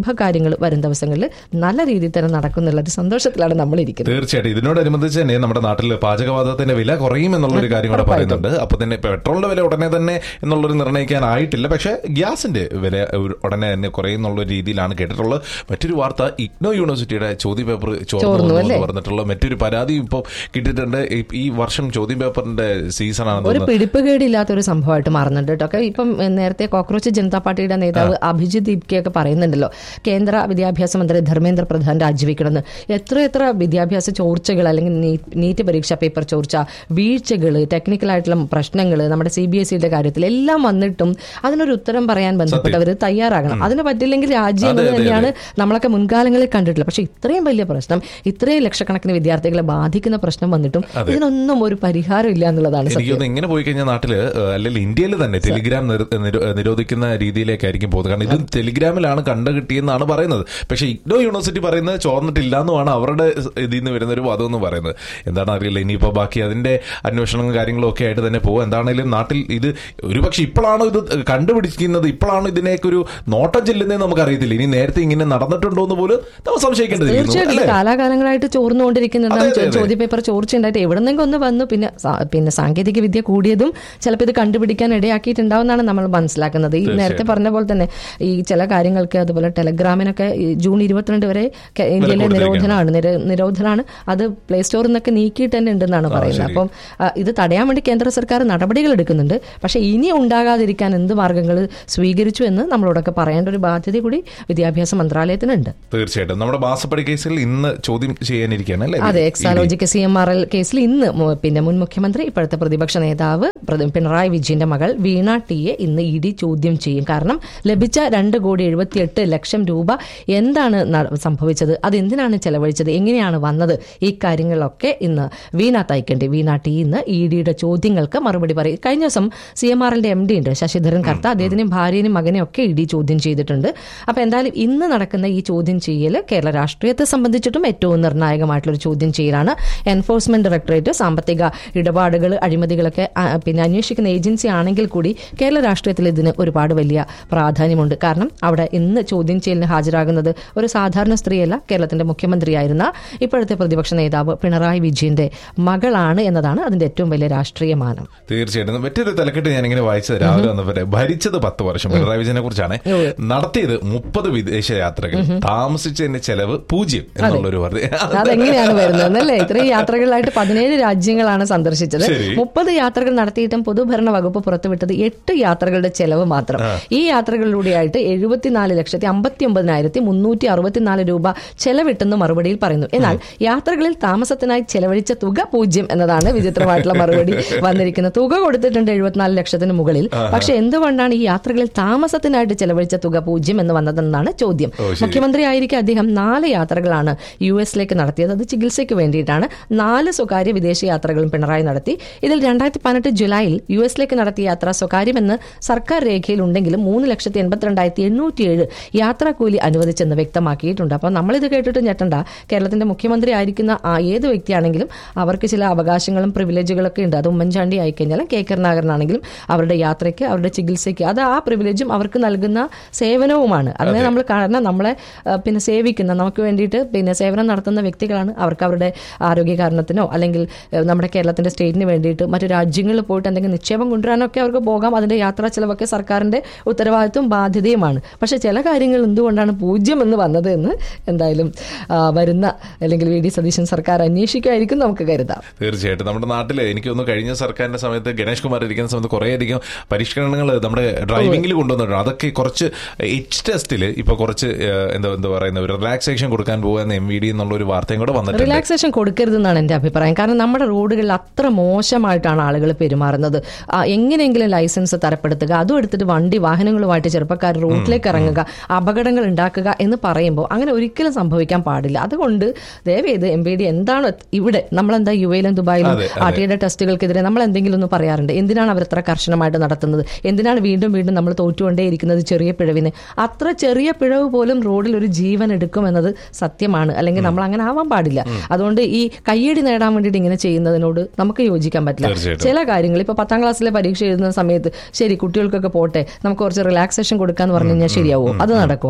കാര്യങ്ങൾ വരും ദിവസങ്ങളിൽ നല്ല രീതിയിൽ തന്നെ നടക്കുന്നുള്ള ഒരു സന്തോഷത്തിലാണ് നമ്മൾ ഇരിക്കുന്നത് തീർച്ചയായിട്ടും ഇതിനോടനുബന്ധിച്ച് തന്നെ നമ്മുടെ നാട്ടിൽ പാചകവാതകത്തിന്റെ വില കുറയും എന്നുള്ളൊരു കാര്യം കൂടെ പറയുന്നുണ്ട് അപ്പൊ തന്നെ പെട്രോളിന്റെ വില ഉടനെ തന്നെ എന്നുള്ളൊരു നിർണ്ണയിക്കാനായിട്ടില്ല പക്ഷേ ഗ്യാസിന്റെ വില ഒരു- ഉടനെ തന്നെ കുറയും എന്നുള്ള രീതിയിലാണ് കേട്ടിട്ടുള്ളത് മറ്റൊരു വാർത്ത ഇഗ്നോ യൂണിവേഴ്സിറ്റിയുടെ ചോദ്യ പേപ്പർ ചോർന്നു ചോർന്നു വന്നു അല്ലേ? എന്ന് പറഞ്ഞിട്ടുള്ള മറ്റൊരു പരാതി ഇപ്പോൾ കിട്ടിയിട്ടുണ്ട് ഈ- ഈ വർഷം ചോദ്യം പേപ്പറിന്റെ സീസൺ ഒരു ആണെന്ന് പിടിപ്പുകേടില്ലാത്ത ഒരു സംഭവമായിട്ട് മാറുന്നുണ്ട് കേട്ടോ ഒക്കെ ഇപ്പം എ, നേരത്തെ കോക്രോച്ച് ജനതാ പാർട്ടിയുടെ നേതാവ് അഭിജിത് ദീപ്കെ ഒക്കെ പറയുന്നുണ്ടല്ലോ കേന്ദ്ര വിദ്യാഭ്യാസ മന്ത്രി ധർമ്മേന്ദ്ര പ്രധാൻ രാജിവെക്കണമെന്ന് എത്ര എത്ര വിദ്യാഭ്യാസ ചോർച്ചകൾ അല്ലെങ്കിൽ നീ- നീറ്റ് പരീക്ഷാ പേപ്പർ ചോർച്ച വീഴ്ചകൾ ടെക്നിക്കലായിട്ടുള്ള പ്രശ്നങ്ങൾ നമ്മുടെ സി ബി എസ് സിയുടെ കാര്യത്തിൽ എല്ലാം വന്നിട്ടും അതിനൊരു ഉത്തരം പറയാൻ ബന്ധപ്പെട്ടവർ തയ്യാറാകണം അതിന് പറ്റില്ലെങ്കിൽ രാജ്യം അതെ, എന്ന് അതെ, തന്നെയാണ് നമ്മളൊക്കെ മുൻകാലങ്ങളിൽ കണ്ടിട്ടില്ല പക്ഷെ ഇത്രയും വലിയ പ്രശ്നം ഇത്രയും ലക്ഷക്കണക്കിന് വിദ്യാർത്ഥികളെ ബാധിക്കുന്ന പ്രശ്നം വന്നിട്ടും ഇതിനൊന്നും ഒരു പരിഹാരം ഇല്ല എന്നുള്ളതാണ് എനിക്ക് സത്യം തോന്നുന്നു ഇങ്ങനെ പോയി കഴിഞ്ഞാൽ നാട്ടില് ഏഹ്, അല്ലെങ്കിൽ ഇന്ത്യയിൽ തന്നെ ടെലിഗ്രാം നിര- നിരോ- നിരോധിക്കുന്ന രീതിയിലേക്കായിരിക്കും പോകുന്നത് കാരണം ഇത് ടെലിഗ്രാമിലാണ് കണ്ടുകിട്ടിയെന്നാണ് പറയുന്നത് പക്ഷേ ഇഗ്നോ യൂണിവേഴ്സിറ്റി പറയുന്നത് ചോർന്നിട്ടില്ല എന്നുമാണ് അവരുടെ ഇതിൽ നിന്ന് വരുന്ന ഒരു വാദം എന്ന് പറയുന്നത് എന്താണ് അറിയില്ല ഇനിയിപ്പോൾ ബാക്കി അതിന്റെ അന്വേഷണങ്ങളും കാര്യങ്ങളും ഒക്കെ ആയിട്ട് തന്നെ പോകും എന്താണെങ്കിലും നാട്ടിൽ ഇത് ഒരുപക്ഷെ ഇപ്പോഴാണോ ഇത് കണ്ടുപിടിക്കുന്നത് ഇപ്പോഴാണോ ഇതിനേക്ക് ഒരു നോട്ടം ചെല്ലുന്നതെന്ന് നമുക്ക് അറിയത്തില്ല ഇനി നേരത്തെ ഇങ്ങനെ നടന്നിട്ടുണ്ടോ എന്ന് പോലും നമ്മൾ സംശയിക്കേണ്ടതിരിക്കുന്നു തീർച്ചയായിട്ടും ഇത് അല്ലേ കാലാകാലങ്ങളായിട്ട് ചോർന്നുകൊണ്ടിരിക്കുന്നതാണ് അതെ, അതെ, അതെ. ചോദ്യ പേപ്പർ ചോർച്ചയുണ്ടായിട്ട് എവിടെന്നെങ്കിലും ഒന്ന് വന്നു പിന്നെ സാ- പിന്നെ സാങ്കേതിക വിദ്യ കൂടിയതും ചിലപ്പോൾ ഇത് കണ്ടുപിടിക്കാൻ ഇടയാക്കിയിട്ടുണ്ടാവുമെന്നാണ് നമ്മൾ മനസ്സിലാക്കുന്നത് ഈ നേരത്തെ പറഞ്ഞ പോലെ തന്നെ ഈ ചില കാര്യങ്ങൾക്ക് അതുപോലെ ടെലഗ്രാമിനൊക്കെ ഈ ജൂൺ ഇരുപത്തിരണ്ട് വരെ കെ- ഇന്ത്യയിലെ നിരോധനമാണ് നിര- നിരോധനമാണ് അത് പ്ലേ സ്റ്റോറിൽ നിന്നൊക്കെ നീക്കിയിട്ട് തന്നെ ഉണ്ടെന്നാണ് പറയുന്നത് അപ്പം ആ, ഇത് തടയാൻ വേണ്ടി കേന്ദ്ര സർക്കാർ നടപടികൾ എടുക്കുന്നുണ്ട് പക്ഷെ ഇനി ഉണ്ടാകാതിരിക്കാൻ എന്ത് മാർഗങ്ങൾ സ്വീകരിച്ചു എന്ന് നമ്മളോടൊക്കെ പറയേണ്ട ഒരു ബാധ്യത കൂടി വിദ്യാഭ്യാസ മന്ത്രാലയത്തിനുണ്ട് തീർച്ചയായിട്ടും നമ്മുടെ മാസപ്പടി കേസിൽ ഇന്ന് ചോദ്യം ചെയ്യാനിരിക്കുകയാണ് അല്ലേ അതെ Exalogic C M R L കേസിൽ ഇന്ന് മു- പിന്നെ മുൻ മുഖ്യമന്ത്രി ഇപ്പോഴത്തെ പ്രതിപക്ഷ നേതാവ് പ്രതി- പിണറായി വിജയന്റെ മകൾ വീണ ടിയെ ഇന്ന് ഇ ഡി ചോദ്യം ചെയ്യും കാരണം ലഭിച്ച രണ്ട് കോടി എഴുപത്തിയെട്ട് ലക്ഷം രൂപ എന്താണ് ന- സംഭവിച്ചത് അത് എന്തിനാണ് ചെലവഴിച്ചത് എങ്ങനെയാണ് വന്നത് ഈ കാര്യങ്ങളിലൊക്കെ ഇന്ന് വീണ തൈക്കണ്ടി വീണ ടി ഇന്ന് ഇ ഡിയുടെ ചോദ്യങ്ങൾക്ക് മറുപടി പറയും കഴിഞ്ഞ ദിവസം സി എം ആർ എല്ലിന്റെ എം ഡി ഉണ്ട് ശശിധരൻ കർത്ത അദ്ദേഹത്തിനും ഭാര്യനും മകനെയും ഒക്കെ ഇ ഡി ചോദ്യം ചെയ്തിട്ടുണ്ട് അപ്പൊ എന്തായാലും ഇന്ന് നടക്കുന്ന ഈ ചോദ്യം ചെയ്യൽ കേരള രാഷ്ട്രീയത്തെ സംബന്ധിച്ചിട്ടും ഏറ്റവും നിർണായകമായിട്ടുള്ള ഒരു ചോദ്യം ചെയ്യലാണ് എൻഫോഴ്സ്മെന്റ് ഡയറക്ടറേറ്റ് സാമ്പത്തിക ഇടപാടുകൾ അഴിമതികളൊക്കെ ആ, പിന്നെ അന്വേഷിക്കുന്ന ഏജൻസി ആണെങ്കിൽ കൂടി കേരള രാഷ്ട്രീയത്തിൽ ഇതിന് ഒരുപാട് വലിയ പ്രാധാന്യമുണ്ട് കാരണം അവിടെ ഇന്ന് ചോദ്യം ചെയ്യലിന് ഹാജരാകുന്നത് ഒരു സാധാരണ സ്ത്രീയല്ല കേരളത്തിന്റെ മുഖ്യമന്ത്രിയായിരുന്ന ഇപ്പോഴത്തെ പ്രതിപക്ഷ നേതാവ് പിണറായി വിജയന്റെ മകളാണ് എന്നതാണ് അതിന്റെ ഏറ്റവും വലിയ രാഷ്ട്രീയ മാനം തീർച്ചയായിട്ടും മറ്റൊരു തലക്കെട്ട് ഞാൻ ഇങ്ങനെ വായിച്ചത് രാവിലെ വന്നപ്പോ ഭരിച്ചത് പത്ത് വർഷം പിണറായി വിജയനെ കുറിച്ചാണ് നടത്തിയത് മുപ്പത് വിദേശ യാത്രകൾ താമസിച്ചതിന്റെ ചെലവ് പൂജ്യം എന്നുള്ളൊരു വാർത്ത അതെങ്ങനെയാണ് വരുന്നത് അല്ലേ ഇത്രയും യാത്രകളിലായിട്ട് പതിനേഴ് രാജ്യങ്ങളാണ് സന്ദർശിച്ചത് ശരി. മുപ്പത് യാത്രകൾ നടത്തിയിട്ടും പൊതുഭരണ വകുപ്പ് പുറത്തുവിട്ടത് എട്ട് യാത്രകളുടെ ചെലവ് മാത്രം ഈ യാത്രകളിലൂടെയായിട്ട് എഴുപത്തിനാല് ലക്ഷത്തി അമ്പത്തി ഒമ്പതിനായിരത്തി മുന്നൂറ്റി അറുപത്തിനാല് രൂപ ചെലവിട്ടെന്ന് മറുപടിയിൽ പറയുന്നു എന്നാൽ യാത്രകളിൽ താമസത്തിനായി ചെലവഴിച്ച തുക പൂജ്യം എന്നതാണ് വിചിത്രമായിട്ടുള്ള മറുപടി വന്നിരിക്കുന്നത് തുക കൊടുത്തിട്ടുണ്ട് എഴുപത്തിനാല് ലക്ഷത്തിന് മുകളിൽ പക്ഷെ എന്തുകൊണ്ടാണ് ഈ യാത്രകളിൽ താമസത്തിനായിട്ട് ചെലവഴിച്ച തുക പൂജ്യം എന്ന് വന്നതെന്നാണ് ചോദ്യം ഓ, ശരി. മുഖ്യമന്ത്രി ആയിരിക്കെ അദ്ദേഹം നാല് യാത്രകളാണ് യു എസിലേക്ക് നടത്തിയത് അത് ചികിത്സയ്ക്ക് വേണ്ടിയിട്ടാണ് നാല് സ്വകാര്യ വിദേശ യാത്രകളും പിണറായി നടത്തി ഇതിൽ രണ്ടായിരത്തി പതിനെട്ട് ജൂലൈയിൽ യു എസിലേക്ക് നടത്തിയ യാത്ര സ്വകാര്യമെന്ന് സർക്കാർ രേഖയിൽ ഉണ്ടെങ്കിലും മൂന്ന് ലക്ഷത്തി എൺപത്തിരണ്ടായിരത്തി എണ്ണൂറ്റിയേഴ് യാത്രാക്കൂലി അനുവദിച്ചെന്ന് വ്യക്തമാക്കിയിട്ടുണ്ട് അപ്പോൾ നമ്മളിത് കേട്ടിട്ട് ഞെട്ടണ്ട കേരളത്തിന്റെ മുഖ്യമന്ത്രി ആയിരിക്കുന്ന ആ ഏത് വ്യക്തിയാണെങ്കിലും അവർക്ക് ചില അവകാശങ്ങളും പ്രിവിലേജുകളൊക്കെ ഉണ്ട് അത് ഉമ്മൻചാണ്ടി ആയിക്കഴിഞ്ഞാലും കെ കരുണാകരനാണെങ്കിലും അവരുടെ യാത്രയ്ക്ക് അവരുടെ ചികിത്സയ്ക്ക് അത് ആ പ്രിവിലേജും അവർക്ക് നൽകുന്ന സേവനവുമാണ് അതിനെ നമ്മൾ കാരണം നമ്മളെ ആ, പിന്നെ സേവിക്കുന്ന നമുക്ക് വേണ്ടിയിട്ട് പിന്നെ സേവനം നടത്തുന്ന വ്യക്തികളാണ് അവർക്ക് അവരുടെ ആരോഗ്യ കാരണത്തിനോ അല്ലെങ്കിൽ ആ, നമ്മുടെ കേരളത്തിന്റെ സ്റ്റേറ്റിന് വേണ്ടിയിട്ട് മറ്റു രാജ്യങ്ങളിൽ പോയിട്ട് എന്തെങ്കിലും നിക്ഷേപം കൊണ്ടുവരാനൊക്കെ അവർക്ക് പോകാം അതിന്റെ യാത്രാ ചെലവൊക്കെ സർക്കാരിന്റെ ഉത്തരവാദിത്വം ബാധ്യതയുമാണ് പക്ഷെ ചില കാര്യങ്ങൾ എന്തുകൊണ്ടാണ് പൂജ്യം എന്ന് വന്നത് എന്ന് എന്തായാലും ആ, വരുന്ന അല്ലെങ്കിൽ വി ഡി സതീശൻ സർക്കാർ അന്വേഷിക്കുമായിരിക്കും നമുക്ക് കരുതാം തീർച്ചയായിട്ടും നമ്മുടെ നാട്ടില് എനിക്ക് തോന്നുന്നു കഴിഞ്ഞ സർക്കാരിന്റെ സമയത്ത് ഗണേഷ് കുമാർ ഇരിക്കുന്ന സമയത്ത് കുറേയധികം പരിഷ്കരണങ്ങൾ നമ്മുടെ ഡ്രൈവിംഗിൽ കൊണ്ടുവന്നിട്ടുണ്ട് അതൊക്കെ കുറച്ച് എച്ച് ടെസ്റ്റിൽ ഇപ്പൊ കുറച്ച് ഏഹ്, എന്താ എന്താ പറയുന്ന ഒരു റിലാക്സേഷൻ കൊടുക്കാൻ പോകുന്ന എം വി ഡി എന്നുള്ള ഒരു വാർത്തയും കൂടെ വന്നിട്ടുണ്ട് റിലാക്സേഷൻ കൊടുക്കരുതെന്നാണ് എൻ്റെ അഭിപ്രായം കാരണം നമ്മുടെ റോഡുകളിൽ അത്ര മോശമായിട്ടാണ് ആളുകൾ പെരുമാറുന്നത് ആ, എങ്ങനെയെങ്കിലും ലൈസൻസ് തരപ്പെടുത്തുക അതും എടുത്തിട്ട് വണ്ടി വാഹനങ്ങളുമായിട്ട് ചെറുപ്പക്കാർ റോഡിലേക്ക് ഇറങ്ങുക അപകടങ്ങൾ ഉണ്ടാക്കുക എന്ന് പറയുമ്പോൾ അങ്ങനെ ഒരിക്കലും സംഭവിക്കാൻ പാടില്ല അതുകൊണ്ട് ദയവേത് എം ബി ഡി എന്താണ് ഇവിടെ നമ്മളെന്താ യു എയിലും ദുബായിലും അതെ, അതെ. ആർ ടിയുടെ ടെസ്റ്റുകൾക്കെതിരെ നമ്മൾ എന്തെങ്കിലും ഒന്ന് പറയാറുണ്ട് എന്തിനാണ് അവർ ഇത്ര കർശനമായിട്ട് നടത്തുന്നത് എന്തിനാണ് വീണ്ടും വീണ്ടും നമ്മൾ തോറ്റുകൊണ്ടേയിരിക്കുന്നത് ചെറിയ പിഴവിന് അത്ര ചെറിയ പിഴവ് പോലും റോഡിൽ ഒരു ജീവൻ എടുക്കുമെന്നത് സത്യമാണ് അല്ലെങ്കിൽ നമ്മൾ അങ്ങനെ ആവാൻ പാടില്ല അതുകൊണ്ട് ഈ കയ്യടി നേടാൻ വേണ്ടിയിട്ട് ഇങ്ങനെ ചെയ്യുന്നതിനോട് നമുക്ക് യോജിക്കാൻ പറ്റില്ല തീർച്ചയായിട്ടും. ചില കാര്യങ്ങൾ ഇപ്പൊ പത്താം ക്ലാസ്സിലെ പരീക്ഷ എഴുതുന്ന സമയത്ത് ശരി കുട്ടികൾക്കൊക്കെ പോട്ടെ നമുക്ക് കുറച്ച് റിലാക്സേഷൻ കൊടുക്കാന്ന് പറഞ്ഞു കഴിഞ്ഞാൽ ശരിയാവോ അത് നടക്കുമോ അങ്ങനെ ചെയ്യുന്ന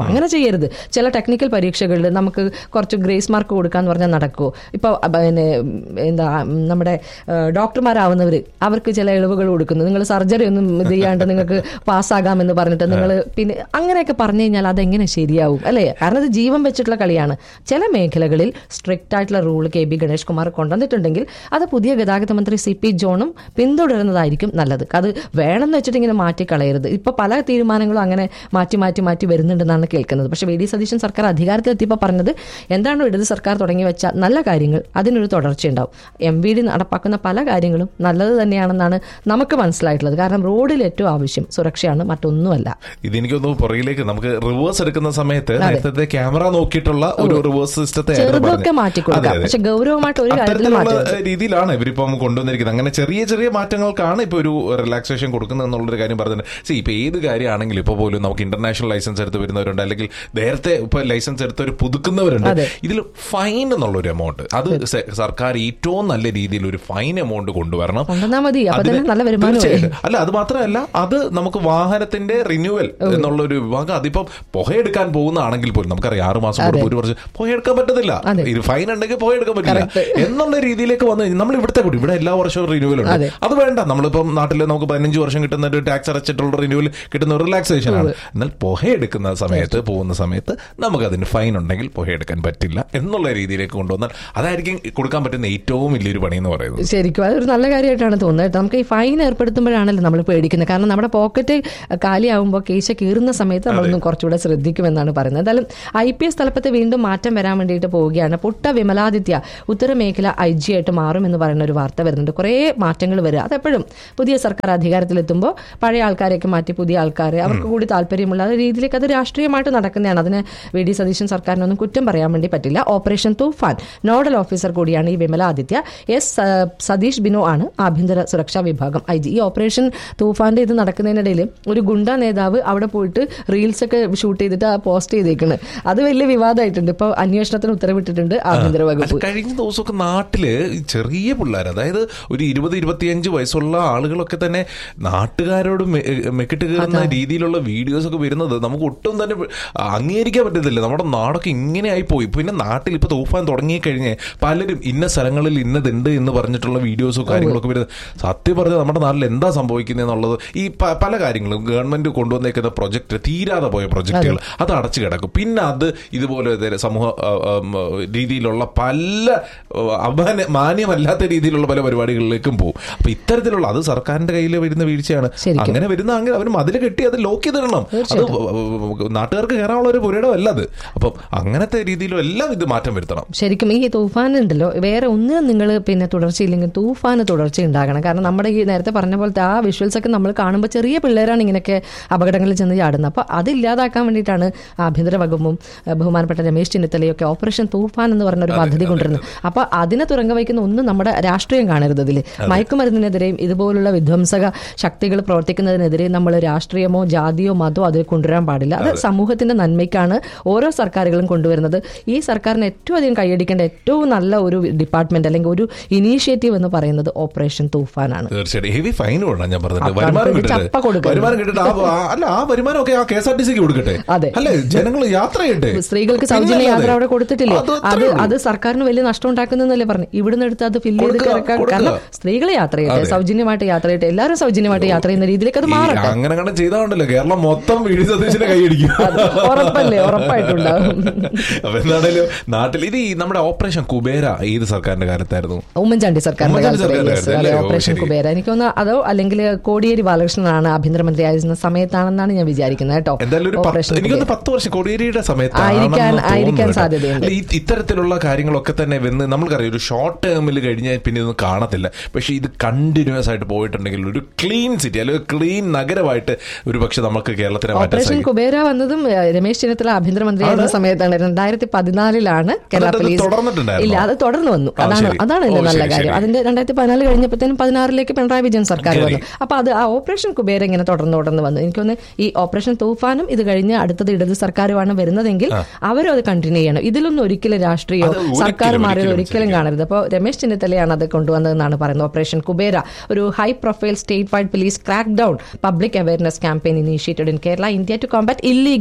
ചെയ്യരുത് ചില ടെക്നിക്കൽ പരീക്ഷകളിൽ നമുക്ക് കുറച്ച് ഗ്രേസ് മാർക്ക് കൊടുക്കാന്ന് പറഞ്ഞാൽ നടക്കുമോ ഇപ്പോൾ പിന്നെ എന്താ ഉം, നമ്മുടെ ഡോക്ടർമാരാവുന്നവർ അവർക്ക് ചില ഇളവുകൾ കൊടുക്കുന്നു നിങ്ങൾ സർജറി ഒന്നും ഇത് ചെയ്യാണ്ട് നിങ്ങൾക്ക് പാസ്സാകാമെന്ന് പറഞ്ഞിട്ട് നിങ്ങൾ പിന്നെ അങ്ങനെയൊക്കെ പറഞ്ഞു കഴിഞ്ഞാൽ അതെങ്ങനെ ശരിയാവും അല്ലേ കാരണം ഇത് ജീവൻ വെച്ചിട്ടുള്ള കളിയാണ് ചില മേഖലകളിൽ സ്ട്രിക്റ്റ് ആയിട്ടുള്ള rule K B Ganesh Kumar കൊണ്ടുവന്നിട്ടുണ്ടെങ്കിൽ അത് പുതിയ ഗതാഗത മന്ത്രി സി പി ജോണും പിന്തുടരുന്നതായിരിക്കും നല്ലത് അത് വേണമെന്ന് വെച്ചിട്ട് ഇങ്ങനെ മാറ്റിക്കളയരുത് ഇപ്പൊ പല തീരുമാനങ്ങളും അങ്ങനെ മാറ്റി മാറ്റി മാറ്റി വരുന്നുണ്ടെന്നാണ് കേൾക്കുന്നത് പക്ഷേ വി ഡി സതീശൻ സർക്കാർ അധികാരത്തിലെത്തിയപ്പോൾ പറഞ്ഞത് എന്താണോ ഇടത് സർക്കാർ തുടങ്ങി വെച്ച നല്ല കാര്യങ്ങൾ അതിനൊരു തുടർച്ചയുണ്ടാവും എം വി ഡി നടപ്പാക്കുന്ന പല കാര്യങ്ങളും നല്ലത് തന്നെയാണെന്നാണ് നമുക്ക് മനസ്സിലായിട്ടുള്ളത് കാരണം റോഡിൽ ഏറ്റവും ആവശ്യം സുരക്ഷയാണ് മറ്റൊന്നുമല്ല ഇതെനിക്കൊന്ന് പുറകിലേക്ക് നമുക്ക് റിവേഴ്സ് എടുക്കുന്ന സമയത്ത് നേരത്തെ ക്യാമറ നോക്കിയിട്ടുള്ള ഒരു റിവേഴ്സ് സിസ്റ്റത്തെ ചെറുതൊക്കെ മാറ്റിക്കൊടുക്കാം പക്ഷെ ഗൗരവമായിട്ട് ഒരു കാര്യത്തിൽ അത്തരത്തിലുള്ള മാറ്റരുത് രീതിയിലാണ് ഇവരിപ്പം കൊണ്ടുവന്നിരിക്കുന്നത് അങ്ങനെ ചെറിയ ചെറിയ മാറ്റങ്ങൾക്കാണ് ഇപ്പൊ ഒരു റിലാക്സേഷൻ കൊടുക്കുന്നത് എന്നുള്ളൊരു കാര്യം പറഞ്ഞത് സി ഇപ്പൊ ഏത് കാര്യമാണെങ്കിലും ഇപ്പൊ പോലും നമുക്ക് ഇന്റർനാഷണൽ ലൈസൻസ് എടുത്ത് വരുന്നവരുണ്ട് അല്ലെങ്കിൽ നേരത്തെ ഇപ്പൊ ലൈസൻസ് എടുത്തവർ പുതുക്കുന്നവരുണ്ട് അതെ. ഇതിൽ ഫൈൻ എന്നുള്ളൊരു എമൗണ്ട് അത് സെ- സർക്കാർ ഏറ്റവും നല്ല രീതിയിൽ ഒരു ഫൈൻ എമൗണ്ട് കൊണ്ടുവരണം കൊണ്ടുവന്നാ മതി അപ്പൊ അതിന് തന്നെ നല്ല വരുമാനമായി തീർച്ചയായിട്ടും. അല്ല അത് മാത്രമല്ല അത് നമുക്ക് വാഹനത്തിന്റെ റിന്യൂവൽ എന്നുള്ള ഒരു വിഭാഗം അതിപ്പം പുകയെടുക്കാൻ പോകുന്നതാണെങ്കിൽ പോലും നമുക്കറിയാം ആറ് മാസം കൂടുമ്പോൾ ഒരു വർഷം പുകയെടുക്കാൻ പറ്റത്തില്ല അതെ. ഇത് ഫൈൻ ഉണ്ടെങ്കിൽ പുകയെടുക്കാൻ പറ്റില്ല Correct. എന്നുള്ള രീതിയിലേക്ക് വന്നു കഴിഞ്ഞാൽ നമ്മൾ ഇവിടുത്തെ കൂടി ഇവിടെ എല്ലാ വർഷവും റിന്യൂവൽ ഉണ്ട് അതെ. അത് വേണ്ട നമ്മളിപ്പം നാട്ടിൽ നമുക്ക് പതിനഞ്ച് വർഷം കിട്ടുന്ന ഒരു ടാക്സ് അടച്ചിട്ടുള്ള റിന്യൂവൽ കിട്ടുന്ന ഒരു റിലാക്സേഷൻ ആണ് എന്നാൽ പുകയെടുക്കുന്ന സമയത്ത് പോകുന്ന സമയത്ത് നമുക്ക് അതിന് ഫൈൻ ഉണ്ടെങ്കിൽ പുകയെടുക്കാൻ പറ്റില്ല എന്നുള്ള രീതിയിലേക്ക് കൊണ്ടുവന്നാൽ അതായിരിക്കും കൊടുക്കാൻ പറ്റുന്ന ഏറ്റവും വലിയൊരു പണി എന്ന് പറയുന്നത് ശരിക്കും അതൊരു നല്ല കാര്യമായിട്ടാണ് തോന്നുന്നത് കേട്ടോ. നമുക്ക് ഈ ഫൈൻ ഏർപ്പെടുത്തുമ്പോഴാണല്ലോ നമ്മൾ പേടിക്കുന്നത് കാരണം നമ്മുടെ പോക്കറ്റ് കാലിയാവുമ്പോൾ കേശ കീറുന്ന സമയത്ത് നമ്മളൊന്നും കുറച്ചുകൂടെ ശ്രദ്ധിക്കുമെന്നാണ് പറയുന്നത് എന്തായാലും ഐ പി എസ് തലപ്പത്ത് വീണ്ടും മാറ്റം വരാൻ വേണ്ടിയിട്ട് പോവുകയാണ് പുട്ട വിമലാദിത്യ ഉത്തരമേഖല ഐ ജി ആയിട്ട് മാറും എന്ന് പറയുന്ന ഒരു വാർത്ത വരുന്നുണ്ട് കുറേ മാറ്റങ്ങൾ വരിക അതെപ്പോഴും പുതിയ സർക്കാർ അധികാരത്തിലെത്തുമ്പോൾ പഴയ ആൾക്കാരെയൊക്കെ മാറ്റി പുതിയ ആൾക്കാരെ അവർക്ക് കൂടി താല്പര്യമുള്ള രീതിയിലേക്ക് അത് രാഷ്ട്രീയമായിട്ട് നടക്കുന്നതാണ് അതിന് വി ഡി സതീശൻ സർക്കാരിനൊന്നും കുറ്റം പറയാൻ വേണ്ടി പറ്റില്ല ഓപ്പറേഷൻ തൂഫാൻ നോഡൽ ഓഫീസർ കൂടിയാണ് ഈ വിമല ആദിത്യ എസ് സ- സതീഷ് ബിനോ ആണ് ആഭ്യന്തര സുരക്ഷാ വിഭാഗം ഐ ജി ഈ ഓപ്പറേഷൻ തൂഫാന്റെ ഇത് നടക്കുന്നതിനിടയിൽ ഒരു ഗുണ്ട നേതാവ് അവിടെ പോയിട്ട് റീൽസ് ഒക്കെ ഷൂട്ട് ചെയ്തിട്ട് ആ പോസ്റ്റ് ചെയ്തേക്കുന്നത് അത് വലിയ വിവാദമായിട്ടുണ്ട് ഇപ്പൊ അന്വേഷണത്തിന് ഉത്തരവിട്ടിട്ടുണ്ട് ആഭ്യന്തര അല്ല, വകുപ്പ് കഴിഞ്ഞ ദിവസമൊക്കെ നാട്ടില് ഈ ചെറിയ പിള്ളേർ അതായത് ഒരു ഇരുപത് ഇരുപത്തിയഞ്ച് വയസ്സുള്ള ആളുകളൊക്കെ തന്നെ നാട്ടുകാരോട് മെ- മെക്കിട്ട് കയറുന്ന രീതിയിലുള്ള വീഡിയോസ് ഒക്കെ വരുന്നത് നമുക്ക് ഒട്ടും തന്നെ അംഗീകരിക്കാൻ പറ്റത്തില്ല നമ്മുടെ നാടൊക്കെ ഇങ്ങനെ ആയി പോയി പിന്നെ നാട്ടിൽ ഇപ്പൊ തൂഫാൻ തുടങ്ങി കഴിഞ്ഞ് പലരും ഇന്ന സ്ഥലങ്ങളിൽ ഇന്നതുണ്ട് എന്ന് പറഞ്ഞിട്ടുള്ള വീഡിയോസും കാര്യങ്ങളൊക്കെ വരുന്നത് സത്യം പറഞ്ഞാൽ നമ്മുടെ നാട്ടിൽ എന്താ സംഭവിക്കുന്നത് എന്നുള്ളത് ഈ പ- പല കാര്യങ്ങളും ഗവൺമെന്റ് കൊണ്ടുവന്നേക്കുന്ന പ്രൊജക്ട് തീരാതെ പോയ പ്രൊജക്ടുകൾ അത് അടച്ചു കിടക്കും പിന്നെ അത് ഇതുപോലെ ഇത് സമൂഹ ആ, ആ, ഉം, രീതിയിലുള്ള പല ആ, അപമാന മാന്യമല്ലാത്ത രീതിയിലുള്ള പല പരിപാടികളിലേക്കും പോകും അപ്പൊ ഇത്തരത്തിലുള്ള അത് സർക്കാരിന്റെ കയ്യിൽ വരുന്ന വീഴ്ചയാണ് ശരിക്കും. അങ്ങനെ വരുന്ന അങ്ങനെ അവർ മതിൽ കെട്ടി അത് ലോക്ക് ചെയ്തിടണം അത് നാട്ടുകാർക്ക് കയറാനുള്ള ഒരു പുരയിടമല്ല അത് അപ്പം അങ്ങനത്തെ രീതിയിലും എല്ലാം ഇത് മാറ്റം വരുത്തണം ശരിക്കും ഈ തൂഫാൻ ഉണ്ടല്ലോ വേറെ ഒന്നിനും നിങ്ങൾ പിന്നെ തുടർച്ചയില്ലെങ്കിൽ തൂഫാന് തുടർച്ച ഉണ്ടാകണം കാരണം നമ്മുടെ ഈ നേരത്തെ പറഞ്ഞ പോലത്തെ ആ വിഷ്വൽസ് ഒക്കെ നമ്മൾ കാണുമ്പോൾ ചെറിയ പിള്ളേരാണ് ഇങ്ങനെയൊക്കെ അപകടങ്ങളിൽ ചെന്ന് ചാടുന്നത് അപ്പോൾ അത് ഇല്ലാതാക്കാൻ വേണ്ടിയിട്ടാണ് ആഭ്യന്തര വകുപ്പും ഏഹ്, ബഹുമാനപ്പെട്ട രമേശ് ചെന്നിത്തലയൊക്കെ ഓപ്പറേഷൻ തൂഫാൻ എന്ന് പറഞ്ഞ ഒരു പദ്ധതി കൊണ്ടുവരുന്നത് അപ്പോൾ അതിനെ തുറങ്ക വയ്ക്കുന്ന ഒന്നും നമ്മുടെ രാഷ്ട്രീയം കാണരുത് അതിൽ മയക്കുമരുന്നിനെതിരെയും ഇതുപോലുള്ള വിധ്വംസക ശക്തികൾ പ്രവർത്തിക്കുന്നതിനെതിരെ നമ്മൾ രാഷ്ട്രീയമോ ജാതിയോ മതമോ അതിൽ കൊണ്ടുവരാൻ പാടില്ല അത് സമൂഹത്തിന്റെ നന്മയ്ക്കാണ് ഓരോ സർക്കാരുകളും കൊണ്ടുവരുന്നത് ഈ സർക്കാരിന് ഏറ്റവും അധികം കൈയടിക്കേണ്ട ഏറ്റവും നല്ല ഒരു ഡിപ്പാർട്ട്മെന്റ് അല്ലെങ്കിൽ ഒരു ഇനീഷ്യേറ്റീവ് എന്ന് പറയുന്നത് ഓപ്പറേഷൻ തൂഫാനാണ് തീർച്ചയായിട്ടും ഹെവി ഫൈൻ വേണം ഞാൻ പറഞ്ഞിട്ട് അപ്പൊ വരുമാനം അത് കിട്ടട്ടെ ചപ്പ കൊടുക്കരുത്. വരുമാനം കിട്ടട്ടെ ആ- ആ- അല്ല ആ വരുമാനം ഒക്കെ ആ കെ എസ് ആർ ടി സിക്ക് കൊടുക്കട്ടെ അതെ. അല്ലേ ജനങ്ങൾ യാത്ര ചെയ്യട്ടെ സ്ത്രീകൾക്ക് സൗജന്യ യാത്ര പിന്നല്ലാതെ. അവിടെ കൊടുത്തിട്ടില്ലേ അത് അത് അത്രേ ഉള്ളൂ. അത് സർക്കാരിന് വലിയ നഷ്ടം ഉണ്ടാക്കുന്നല്ലേ പറഞ്ഞു ഇവിടുന്ന് എടുത്ത് അത് ഫില്ല് ചെയ്ത് കൊടുക്കുക, കിടക്കാൻ കൊടുക്കുക. കാരണം സ്ത്രീകളെ യാത്ര ചെയ്യട്ടെ അതെ. സൗജന്യമായിട്ട് യാത്ര ചെയ്യട്ടെ എല്ലാവരും സൗജന്യമായിട്ട് യാത്ര ചെയ്യുന്ന രീതിയിലേക്ക് അത് ഈ മാറട്ടെ അങ്ങനെ കണ്ട് ചെയ്താണ്ടല്ലോ കേരളം മൊത്തം വീട് സതീശനെ കൈയടിക്കും ഉറപ്പല്ലേ ഉറപ്പായിട്ടുണ്ടാവും അപ്പൊ എന്താണേലും നാട്ടിൽ ഇത് ഈ നമ്മുടെ ഓപ്പറേഷൻ കുബേര ഏത് സർക്കാരിന്റെ കാലത്തായിരുന്നു ഉമ്മൻചാണ്ടി സർക്കാരിന്റെ ഉമ്മൻചാണ്ടി കാലത്ത് സർക്കാരിന്റെ yes, കാലത്ത് അതെ, അല്ലേ? ഓ, ഓപ്പറേഷൻ ശരി. കുബേര എനിക്ക് തോന്നുന്നു അതോ അല്ലെങ്കിൽ കോടിയേരി ബാലകൃഷ്ണനാണ് ആഭ്യന്തരമന്ത്രി ആയിരുന്ന സമയത്താണെന്നാണ് ഞാൻ വിചാരിക്കുന്നത് കേട്ടോ എന്തായാലും ഒരു ഓപ്പറേഷൻ പത്ത് എനിക്കൊന്ന് കുബേര. പത്ത് വർഷം കോടിയേരിയുടെ ആയിരിക്കാൻ- ആയിരിക്കാൻ സാധ്യതയുണ്ട്. ഇത്തരത്തിലുള്ള കാര്യങ്ങളൊക്കെ തന്നെ വന്ന് നമ്മൾക്കറിയാം ഒരു ഷോർട്ട് ടേമിൽ കഴിഞ്ഞാൽ പിന്നെ ഇതൊന്നും കാണത്തില്ല പക്ഷെ ഇത് കണ്ടിന്യൂസ് ആയിട്ട് പോയിട്ടുണ്ടെങ്കിൽ ഒരു ക്ലീൻ സിറ്റി അല്ലെങ്കിൽ ക്ലീൻ നഗരമായിട്ട് ഒരു പക്ഷെ നമുക്ക് കേരളത്തിനെ മാറ്റാൻ ഓപ്പറേഷൻ സാധിക്കും കുബേര വന്നതും ഏഹ്, രമേശ് ചെന്നിത്തല ആഭ്യന്തരമന്ത്രിയായിരുന്ന സമയത്താണ് രണ്ടായിരത്തി പതിനാലിലാണ് കേരള എന്നിട്ട് അത് പോലീസ് തുടർന്നിട്ടുണ്ടായിരുന്നോ? ഇല്ല അത് തുടർന്ന് വന്നു ആ, അതാണ് ശരി. അതാണ് ഓ, എന്റെ നല്ല ശരി, കാര്യം ശരി. അതിന്റെ രണ്ടായിരത്തി പതിനാല് കഴിഞ്ഞപ്പോഴത്തേനും പതിനാറിലേക്ക് പിണറായി വിജയൻ സർക്കാർ കയറി. വന്നു അപ്പൊ അത് ആ ഓപ്പറേഷൻ കുബേര ഇങ്ങനെ തുടർന്ന് തുടർന്ന് വന്നു എനിക്കൊന്ന് ഈ ഓപ്പറേഷൻ തൂഫാനും ഇത് കഴിഞ്ഞ് അടുത്തത് ഇടത് സർക്കാരുമാണ് വരുന്നതെങ്കിൽ അവരും അത് കണ്ടിന്യൂ ചെയ്യണം ഇതിലൊന്നും ഒരിക്കലും രാഷ്ട്രീയോ അത് ഒരിക്കലും, സർക്കാർ മാറിയത് ഒരിക്കലും ഒരിക്കലും കാണരുത് അപ്പോൾ രമേശ് ചെന്നിത്തലയാണ് അത് കൊണ്ടുവന്നതെന്നാണ് പറയുന്നത് ഓപ്പറേഷൻ കുബേര ഒരു high profile state wide police crack down public awareness campaign initiated in Kerala India to combat illegal blade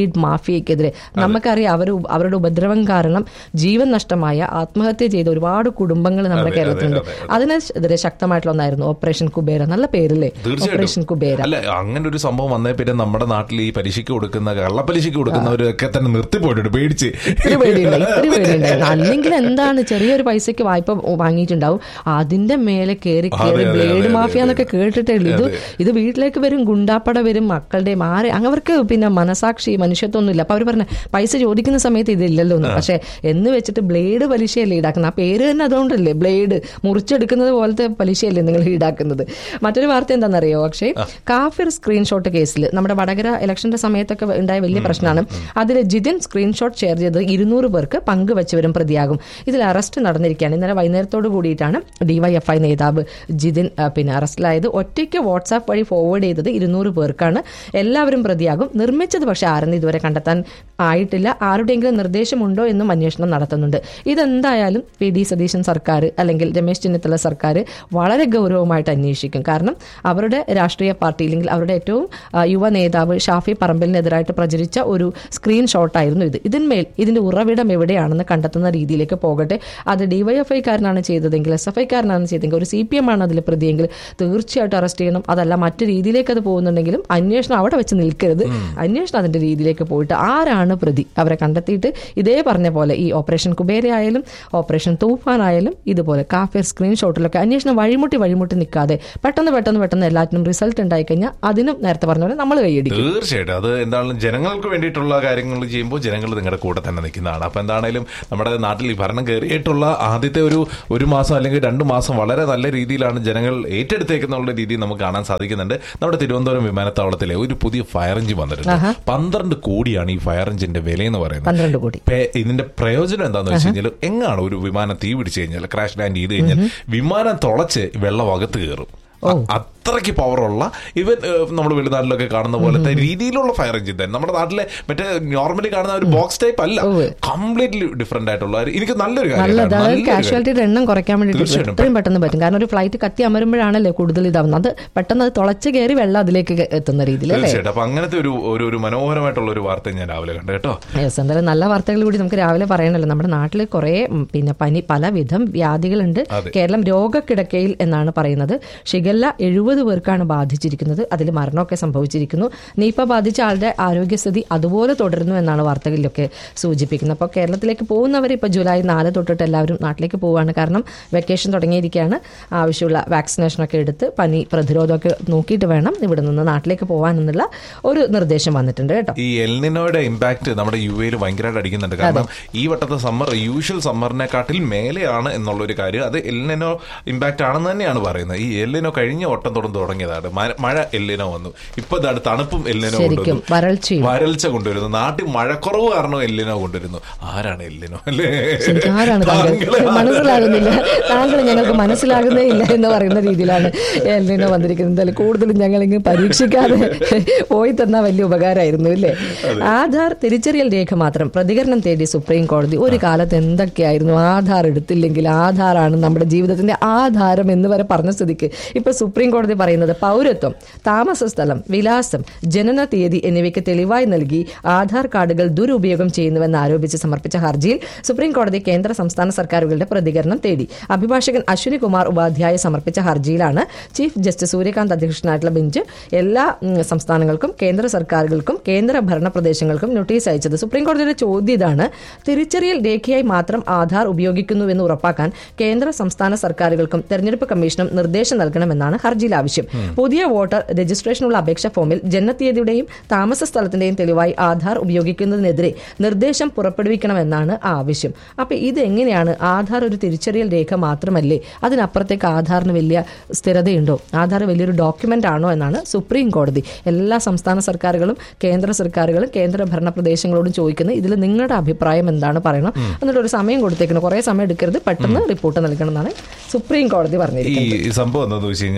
blade മാഫിയക്കെതിരെ നമുക്കറിയാം അവർ അവരുടെ ഉപദ്രവം കാരണം ജീവൻ നഷ്ടമായ ആത്മഹത്യ ചെയ്ത ഒരുപാട് കുടുംബങ്ങൾ നമ്മുടെ അതെ, കേരളത്തിലുണ്ട് അതെ, അതിനെതിരെ ശക്തമായിട്ടുള്ള ഒന്നായിരുന്നു ഓപ്പറേഷൻ കുബേര നല്ല പേരല്ലേ ഓപ്പറേഷൻ കുബേര അല്ല അങ്ങനെ ഒരു സംഭവം വന്നേ പിന്നെ നമ്മുടെ നാട്ടിൽ ഈ പലിശക്ക് കൊടുക്കുന്ന കള്ളപ്പലിശക്ക് കൊടുക്കുന്നവരൊക്കെ തന്നെ നിർത്തിപ്പോയിട്ടുണ്ട് പേടിച്ച് ഇത്തിരി പേടിയുണ്ടായി ഇത്തിരി പേടിയുണ്ടായിരുന്നു അല്ലെങ്കിൽ എന്താണ് ചെറിയൊരു പൈസക്ക് വായ്പ വാങ്ങിയിട്ടുണ്ടാവും അതിന്റെ മേലെ കയറി അതെ, കയറി അതെ, ബ്ലേഡ് അതെ, മാഫിയ എന്നൊക്കെ കേട്ടിട്ടേ ഉള്ളൂ ഇത് ഇത് വീട്ടിലേക്ക് വരും ഗുണ്ടാപ്പട വരും മക്കളുടെയും ആരെ അവർക്ക് പിന്നെ മനസാക്ഷി മനുഷ്യത്വമൊന്നും ഇല്ല അപ്പൊ അവർ പറഞ്ഞ പൈസ ചോദിക്കുന്ന സമയത്ത് ഇതില്ലല്ലോ എന്ന് പക്ഷെ എന്ന് വെച്ചിട്ട് ബ്ലേഡ് പലിശയല്ലേ ഈടാക്കുന്നത് ആ പേര് തന്നെ അതുകൊണ്ടല്ലേ ബ്ലേഡ് മുറിച്ചെടുക്കുന്നത് പോലത്തെ പലിശയല്ലേ നിങ്ങൾ ഈടാക്കുന്നത് മറ്റൊരു വാർത്ത എന്താണെന്നറിയോ പക്ഷേ കാഫിർ സ്ക്രീൻഷോട്ട് കേസിൽ നമ്മുടെ വടകര ഇലക്ഷന്റെ സമയത്തൊക്കെ ഉണ്ടായ വലിയ പ്രശ്നമാണ് അതിൽ ജിതിൻ സ്ക്രീൻഷോട്ട് ഷെയർ ചെയ്തത് ഇരുന്നൂറ് പേർക്ക് പങ്കുവച്ചവരും പ്രതിയാകും ഇതിൽ അറസ്റ്റ് നടന്നിരിക്കുകയാണ് ഇന്നലെ വൈകുന്നേരത്തോടു കൂടിയിട്ടാണ് ഡിവൈഎഫ്ഐ നേതാവ് ജിതിൻ ആ, പിന്നെ അറസ്റ്റിലായത് ഒറ്റയ്ക്ക് വാട്സാപ്പ് വഴി ഫോർവേഡ് ചെയ്തത് ഇരുന്നൂറ് പേർക്കാണ് എല്ലാവരും പ്രതിയാകും നിർമ്മിച്ചത് പക്ഷേ ആരെന്ന് ഇതുവരെ കണ്ടെത്താൻ ആയിട്ടില്ല ആരുടെയെങ്കിലും നിർദ്ദേശമുണ്ടോ എന്നും അന്വേഷണം നടത്തുന്നുണ്ട് ഇതെന്തായാലും പി ഡി സതീശൻ സർക്കാർ അല്ലെങ്കിൽ രമേശ് ചെന്നിത്തല സർക്കാർ വളരെ ഗൗരവമായിട്ട് അന്വേഷിക്കും കാരണം അവരുടെ രാഷ്ട്രീയ പാർട്ടി അല്ലെങ്കിൽ അവരുടെ ഏറ്റവും ആ, യുവ നേതാവ് ഷാഫി പറമ്പലിനെതിരായിട്ട് പ്രചരിച്ച ഒരു സ്ക്രീൻഷോട്ടായിരുന്നു ഇത് ഇതിന്മേൽ ഇതിന്റെ ഉറവിടം എവിടെയാണെന്ന് കണ്ടെത്തുന്ന രീതിയിലേക്ക് പോകട്ടെ അത് ഡിവൈഎഫ്ഐക്കാരനാണ് ചെയ്തതെങ്കിൽ എസ് എഫ് ഐക്കാരനാണ് ചെയ്തതെങ്കിൽ ഒരു സി പി എം ആണ് അതിൽ പ്രതിയെങ്കിൽ തീർച്ചയായിട്ടും അറസ്റ്റ് ചെയ്യണം അതല്ല മറ്റു രീതിയിലേക്ക് അത് പോകുന്നുണ്ടെങ്കിലും അന്വേഷണം അവിടെ വെച്ച് നിൽക്കരുത് അന്വേഷണം അതിന്റെ രീതിയിലേക്ക് പോയിട്ട് ആരാണ് പ്രതി അവരെ കണ്ടെത്തിയിട്ട് ഇതേ പറഞ്ഞ പോലെ ഈ ഓപ്പറേഷൻ കുബേര ആയാലും ഓപ്പറേഷൻ തൂഫാൻ ആയാലും ഇതുപോലെ കാഫിർ സ്ക്രീൻഷോട്ടിലൊക്കെ അന്വേഷണം വഴിമുട്ടി വഴിമുട്ടി നിൽക്കാതെ പെട്ടെന്ന് പെട്ടെന്ന് പെട്ടെന്ന് എല്ലാറ്റിനും റിസൾട്ട് ഉണ്ടായി കഴിഞ്ഞാൽ അതിനും നേരത്തെ പറഞ്ഞ പോലെ നമ്മൾ കൈയടിക്കും തീർച്ചയായിട്ടും അത് എന്താണ് ജനങ്ങൾക്ക് വേണ്ടിയിട്ടുള്ള കാര്യങ്ങൾ ചെയ്യുമ്പോൾ ജനങ്ങൾ നിങ്ങളുടെ കൂടെ തന്നെ നിൽക്കുന്നതാണ് അപ്പൊ എന്താണേലും നമ്മുടെ നാട്ടിൽ ഈ ഭരണം കയറിയിട്ടുള്ള ആദ്യത്തെ ഒരു ഒരു മാസം അല്ലെങ്കിൽ രണ്ട് മാസം വളരെ നല്ല രീതിയിലാണ് ജനങ്ങൾ ഏറ്റെടുത്തേക്കുന്നുള്ള രീതിയിൽ നമുക്ക് കാണാൻ സാധിക്കുന്നുണ്ട് നമ്മുടെ തിരുവനന്തപുരം വിമാനത്താവളത്തിലെ ഒരു പുതിയ ഫയർ എഞ്ചിൻ വന്നിട്ടുണ്ട് പന്ത്രണ്ട് കോടിയാണ് ഈ ഫയർ എഞ്ചിന്റെ വില എന്ന് പറയുന്നത് പന്ത്രണ്ട് കോടി പേ- ഇതിന്റെ പ്രയോജനം എന്താന്ന് വെച്ച് കഴിഞ്ഞാൽ എങ്ങാണ് ഒരു വിമാനം തീ പിടിച്ചു കഴിഞ്ഞാൽ ക്രാഷ് ലാൻഡ് ചെയ്ത് കഴിഞ്ഞാൽ വിമാനം തുളച്ച് വെള്ളം അകത്ത് കയറും അ- അത്രയ്ക്ക് പവറുള്ള ഇവൻ നമ്മൾ വെളിനാട്ടിലൊക്കെ കാണുന്ന പോലത്തെ രീതിയിലുള്ള ഫയർ എഞ്ചിൻ തന്നെ നമ്മുടെ നാട്ടിലെ മറ്റേ നോർമലി കാണുന്ന ഒരു ബോക്സ് ടൈപ്പ് അല്ല കംപ്ലീറ്റ്ലി ഡിഫറെന്റ് ആയിട്ടുള്ള ഒരു- എനിക്ക് നല്ലൊരു നല്ലത് കാര്യം അതായത് നല്ലൊരു കാര്യം. കാഷ്വാലിറ്റിയുടെ എണ്ണം കുറയ്ക്കാൻ വേണ്ടിയിട്ട് തീർച്ചയായിട്ടും. എത്രയും പെട്ടെന്ന് പറ്റും കാരണം ഒരു ഫ്ലൈറ്റ് കത്തി അമരുമ്പോഴാണല്ലോ കൂടുതൽ ഇതാവുന്നത് അത് പെട്ടെന്ന് അത് തുളച്ച് കയറി വെള്ളം അതിലേക്ക് എത്തുന്ന രീതിയിൽ അല്ലേ തീർച്ചയായിട്ടും അപ്പൊ അങ്ങനത്തെ ഒരു ഒരു ഒരു മനോഹരമായിട്ടുള്ള ഒരു വാർത്ത ഞാൻ രാവിലെ കണ്ടു കേട്ടോ യെസ് എന്തായാലും നല്ല വാർത്തകൾ കൂടി നമുക്ക് രാവിലെ പറയണല്ലോ നമ്മുടെ നാട്ടിൽ കുറേ ഉം, പിന്നെ പനി പലവിധം വ്യാധികളുണ്ട് അതെ. കേരളം രോഗക്കിടക്കയിൽ എന്നാണ് പറയുന്നത് ഷിഗല്ല എഴുപത് പേർക്കാണ് ബാധിച്ചിരിക്കുന്നത് അതിൽ മരണമൊക്കെ സംഭവിച്ചിരിക്കുന്നു നീപ്പ ബാധിച്ച ആളുടെ ആരോഗ്യസ്ഥിതി അതുപോലെ തുടരുന്നു എന്നാണ് വാർത്തകളിലൊക്കെ സൂചിപ്പിക്കുന്നത് അപ്പോൾ കേരളത്തിലേക്ക് പോകുന്നവർ ഇപ്പോൾ ജൂലൈ നാല് തൊട്ടിട്ട് എല്ലാവരും നാട്ടിലേക്ക് പോവുകയാണ് കാരണം വെക്കേഷൻ തുടങ്ങിയിരിക്കുകയാണ് ആവശ്യമുള്ള വാക്സിനേഷനൊക്കെ എടുത്ത് പനി പ്രതിരോധമൊക്കെ നോക്കിയിട്ട് വേണം ഇവിടെ നിന്ന് നാട്ടിലേക്ക് പോകാനെന്നുള്ള ഒരു നിർദ്ദേശം വന്നിട്ടുണ്ട് കേട്ടോ ഈ എൽനിനോയുടെ ഇമ്പാക്ട് നമ്മുടെ യു എയിൽ ഭയങ്കരമായിട്ട് അടിക്കുന്നുണ്ട് കാരണം ഈ വട്ടത്തെ സമ്മർ യൂഷ്വൽ സമ്മറിനെക്കാട്ടിൽ മേലെയാണ് എന്നുള്ള ഒരു കാര്യം അത് എൽനിനോ ഇമ്പാക്ട് ആണെന്ന് തന്നെയാണ് പറയുന്നത് ഈ എല്ലിനോ കഴിഞ്ഞ വട്ടം തുടർന്ന് തുടങ്ങിയതാണ് മ- മഴ എല്ലിനോ വന്നു ഇപ്പൊ ഇതാണ് തണുപ്പും എല്ലിനോ ശരിക്കും കൊണ്ടുവന്നു വരൾച്ചയും വരൾച്ച കൊണ്ടുവരുന്നു നാട്ടിൽ മഴക്കുറവ് കാരണം എല്ലിനോ കൊണ്ടുവരുന്നു ആരാണ് എല്ലിനോ അല്ലേ ശരിക്കും ആരാണ് താങ്കൾ താങ്കളാണ്. മനസ്സിലാകുന്നില്ല താങ്കൾ ഞങ്ങൾക്ക് മനസ്സിലാകുന്നേ ഇല്ല എന്ന് പറയുന്ന രീതിയിലാണ് എല്ലിനോ വന്നിരിക്കുന്നത് എന്തായാലും കൂടുതലും ഞങ്ങൾ ഇങ്ങ് പരീക്ഷിക്കാതെ പോയി തന്ന വലിയ ഉപകാരമായിരുന്നു ഇല്ലേ ആധാർ തിരിച്ചറിയൽ രേഖ മാത്രം പ്രതികരണം തേടി സുപ്രീം കോടതി ഒരു കാലത്ത് എന്തൊക്കെയായിരുന്നു ആധാർ എടുത്തില്ലെങ്കിൽ ആധാറാണ് നമ്മുടെ ജീവിതത്തിന്റെ ആധാരം എന്ന് വരെ പറഞ്ഞ സ്ഥിതിക്ക് ഇപ്പൊ സുപ്രീം കോടതി പറയുന്നത് പൗരത്വം താമസ സ്ഥലം വിലാസം ജനന തീയതി എന്നിവയ്ക്ക് തെളിവായി നൽകി ആധാർ കാർഡുകൾ ദുരുപയോഗം ചെയ്യുന്നുവെന്ന് ആരോപിച്ച് സമർപ്പിച്ച ഹർജിയിൽ സുപ്രീം കോടതി കേന്ദ്ര സംസ്ഥാന സർക്കാരുകളുടെ പ്രതികരണം തേടി അഭിഭാഷകൻ അശ്വിനി കുമാർ ഉപാധ്യായ സമർപ്പിച്ച ഹർജിയിലാണ് ചീഫ് ജസ്റ്റിസ് സൂര്യകാന്ത് അധ്യക്ഷനായിട്ടുള്ള ബെഞ്ച് എല്ലാ ഉം, സംസ്ഥാനങ്ങൾക്കും കേന്ദ്ര സർക്കാരുകൾക്കും കേന്ദ്ര ഭരണ പ്രദേശങ്ങൾക്കും നോട്ടീസ് അയച്ചത് സുപ്രീം കോടതിയുടെ ചോദ്യം ഇതാണ് തിരിച്ചറിയൽ രേഖയായി മാത്രം ആധാർ ഉപയോഗിക്കുന്നുവെന്ന് ഉറപ്പാക്കാൻ കേന്ദ്ര സംസ്ഥാന സർക്കാരുകൾക്കും തെരഞ്ഞെടുപ്പ് കമ്മീഷനും നിർദ്ദേശം നൽകണമെന്നാണ് ഹർജിയിൽ ആവശ്യം പുതിയ വോട്ടർ രജിസ്ട്രേഷനുള്ള അപേക്ഷ ഫോമിൽ ജനനത്തീയതിയുടെയും താമസ സ്ഥലത്തിന്റെയും തെളിവായി ആധാർ ഉപയോഗിക്കുന്നതിനെതിരെ നിർദ്ദേശം പുറപ്പെടുവിക്കണമെന്നാണ് ആവശ്യം അപ്പൊ ഇത് എങ്ങനെയാണ് ആധാർ ഒരു തിരിച്ചറിയൽ രേഖ മാത്രമല്ലേ അതിനപ്പുറത്തേക്ക് ആധാറിന് വലിയ സ്ഥിരതയുണ്ടോ ആധാർ വലിയൊരു ഡോക്യുമെന്റ് ആണോ എന്നാണ് സുപ്രീം കോടതി എല്ലാ സംസ്ഥാന സർക്കാരുകളും കേന്ദ്ര സർക്കാരുകളും കേന്ദ്ര ഭരണ പ്രദേശങ്ങളോടും ചോദിക്കുന്നത് ഇതിൽ നിങ്ങളുടെ അഭിപ്രായം എന്താണ് പറയണം എന്നിട്ട് ഒരു സമയം കൊടുത്തേക്കണം കുറെ സമയം എടുക്കരുത് പെട്ടെന്ന് റിപ്പോർട്ട് നൽകണം എന്നാണ് സുപ്രീം കോടതി ഈ പറഞ്ഞിരിക്കുന്നത് ഈ സംഭവം എന്താന്ന് വെച്ച് കഴിഞ്ഞാൽ ഈ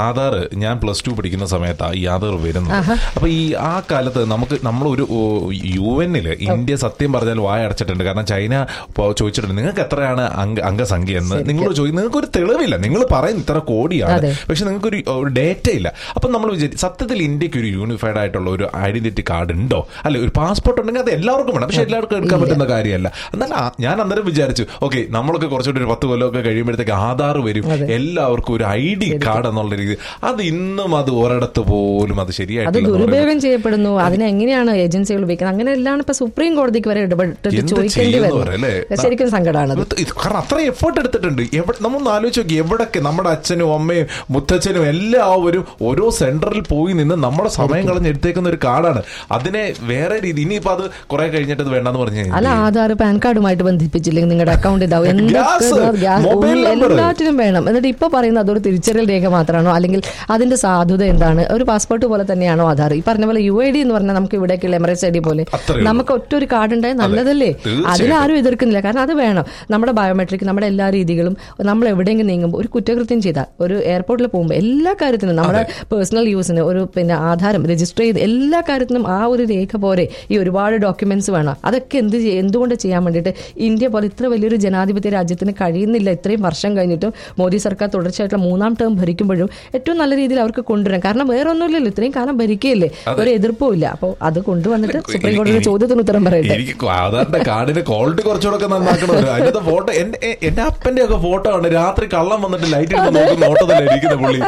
ആധാർ ഞാൻ പ്ലസ് ടു പഠിക്കുന്ന സമയത്താണ് ഈ ആധാർ വരുന്നത് അപ്പൊ ഈ ആ കാലത്ത് നമുക്ക് നമ്മളൊരു ഓ, യു എന്നില് ഇന്ത്യ സത്യം പറഞ്ഞാൽ വായ അടച്ചിട്ടുണ്ട് കാരണം ചൈന ഇപ്പൊ ചോദിച്ചിട്ടുണ്ട് നിങ്ങൾക്ക് എത്രയാണ് അംഗ അംഗസംഖ്യ എന്ന് നിങ്ങൾ ചോദിക്കും നിങ്ങൾക്ക് ഒരു തെളിവില്ല നിങ്ങൾ പറയും ഇത്ര കോടിയാണ് അതെ. പക്ഷെ നിങ്ങൾക്ക് ഒരു ഒരു ഡേറ്റ ഇല്ല അപ്പൊ നമ്മൾ വിചാരിക്കും സത്യത്തിൽ ഇന്ത്യക്ക് ഒരു യൂണിഫൈഡ് ആയിട്ടുള്ള ഒരു ഐഡന്റിറ്റി കാർഡ് ഉണ്ടോ അല്ലെ ഒരു പാസ്പോർട്ട് ഉണ്ടെങ്കിൽ അത് എല്ലാവർക്കും വേണം പക്ഷെ എല്ലാവർക്കും എടുക്കാൻ പറ്റുന്ന കാര്യമല്ല എന്നാൽ ആ- ഞാൻ അന്നേരം വിചാരിച്ചു ഓക്കെ നമ്മളൊക്കെ കുറച്ചുകൂടി ഒരു പത്ത് കൊല്ലമൊക്കെ കഴിയുമ്പോഴത്തേക്ക് ആധാർ വരും എല്ലാവർക്കും ഒരു ഐ ഡി കാർഡ് എന്നുള്ള രീതി അത് ഇന്നും അത് ഒരിടത്ത് പോലും അത് അത് ശരിയായിട്ടില്ല എന്ന് പറയുന്നത്. ദുരുപയോഗം ചെയ്യപ്പെടുന്നു അതിനെ എങ്ങനെയാണ് ഏജൻസികൾ ഉപയോഗിക്കുന്നത് അങ്ങനെ എല്ലാം ഇപ്പൊ സുപ്രീം കോടതിക്ക് വരെ ഇടപെട്ടിട്ട് എന്ത് ചോദിക്കേണ്ടി ചെയ്യുമെന്ന് വരും പറയല്ലേ? ശരിക്കും സങ്കടമാണത് ഇത് ഇത് കാരണം അത്ര എഫേർട്ട് എടുത്തിട്ടുണ്ട് എവിടെ നമ്മൾ ഒന്ന് ആലോചിച്ച് നോക്കി എവിടൊക്കെ നമ്മുടെ അച്ഛനും അമ്മയും മുത്തച്ഛനും എല്ലാവരും ഓരോ സെന്ററിൽ പോയി നിന്ന് നമ്മുടെ സമയം കളഞ്ഞ് എടുത്തേക്കുന്ന ഒരു കാർഡാണ് അതിനെ വേറെ രീതി ഇനിയിപ്പോ അത് കുറെ കഴിഞ്ഞിട്ട് അത് വേണ്ടെന്ന് പറഞ്ഞു അല്ല ആധാർ പാൻ കാർഡുമായിട്ട് ബന്ധിപ്പിച്ചില്ലെങ്കിൽ നിങ്ങളുടെ അക്കൗണ്ട് ഇതാവും എന്തൊക്കെ ഗ്യാസ്, ഗ്യാസ് മൊബൈൽ ഉള്ളിൽ നമ്പർ. എല്ലാറ്റിനും വേണം എന്നിട്ട് ഇപ്പൊ പറയുന്നത് അതൊരു തിരിച്ചറിയൽ രേഖ മാത്രമാണോ അല്ലെങ്കിൽ അതിന്റെ സാധുത എന്താണ് ഒരു പാസ്പോർട്ട് പോലെ തന്നെയാണോ ആധാർ ഈ പറഞ്ഞ പോലെ യു ഐ ഡി എന്ന് പറഞ്ഞാൽ നമുക്ക് ഇവിടേക്കുള്ള എമറേറ്റ്സ് ഐ ഡി പോലെ അത്രയേ ഉള്ളൂ. നമുക്ക് ഒറ്റ ഒരു കാർഡ് ഉണ്ടായാൽ നല്ലതല്ലേ തീർച്ചയായിട്ടും. അതിലാരും എതിർക്കുന്നില്ല കാരണം അത് വേണം നമ്മുടെ ബയോമെട്രിക് നമ്മുടെ എല്ലാ രീതികളും നമ്മൾ എവിടെയെങ്കിലും നീങ്ങുമ്പോൾ ഒരു കുറ്റകൃത്യം ചെയ്താൽ ഒരു എയർപോർട്ടിൽ പോകുമ്പോൾ എല്ലാ കാര്യത്തിനും നമ്മുടെ പേഴ്സണൽ യൂസിന് ഒരു പിന്നെ ആധാരം രജിസ്റ്റർ ചെയ്ത് എല്ലാ കാര്യത്തിനും ആ ഒരു രേഖ പോരെ ഈ ഒരുപാട് ഡോക്യുമെന്റ്സ് വേണം അതൊക്കെ എന്ത് ചെയ്യ- എന്തുകൊണ്ട് ചെയ്യാൻ വേണ്ടിയിട്ട് ഇന്ത്യ പോലെ ഇത്ര വലിയൊരു ജനാധിപത്യ രാജ്യത്തിന് കഴിയുന്നില്ല ഇത്രയും വർഷം കഴിഞ്ഞിട്ടും മോദി സർക്കാർ തുടർച്ചയായിട്ടുള്ള മൂന്നാം ടേം ഭരിക്കുമ്പോഴും ഏറ്റവും നല്ല രീതിയിൽ അവർക്ക് കൊണ്ടുവരാം കാരണം വേറെ ഒന്നുമില്ലല്ലോ ഇത്രയും കാലം ഭരിക്കുകയല്ലേ ഒരു എതിർപ്പും ഇല്ല അപ്പോൾ അത് കൊണ്ടുവന്നിട്ട് സുപ്രീം കോടതിയുടെ ചോദ്യത്തിന് ഉത്തരം പറയട്ടെ എനിക്ക് ആധാറിന്റെ കാർഡിന്റെ ക്വാളിറ്റി കുറച്ചുകൂടെ നന്നാക്കണമല്ലോ അതിനകത്ത് ഫോട്ടോ എന്റെ എ- എന്റെ അപ്പന്റെ ഒക്കെ ഫോട്ടോ ആണ് രാത്രി കള്ളം വന്നിട്ട് ലൈറ്റ് ഇട്ട് നോക്കുന്ന ഓട്ടത്തില്ല ഇരിക്കുന്ന പുള്ളി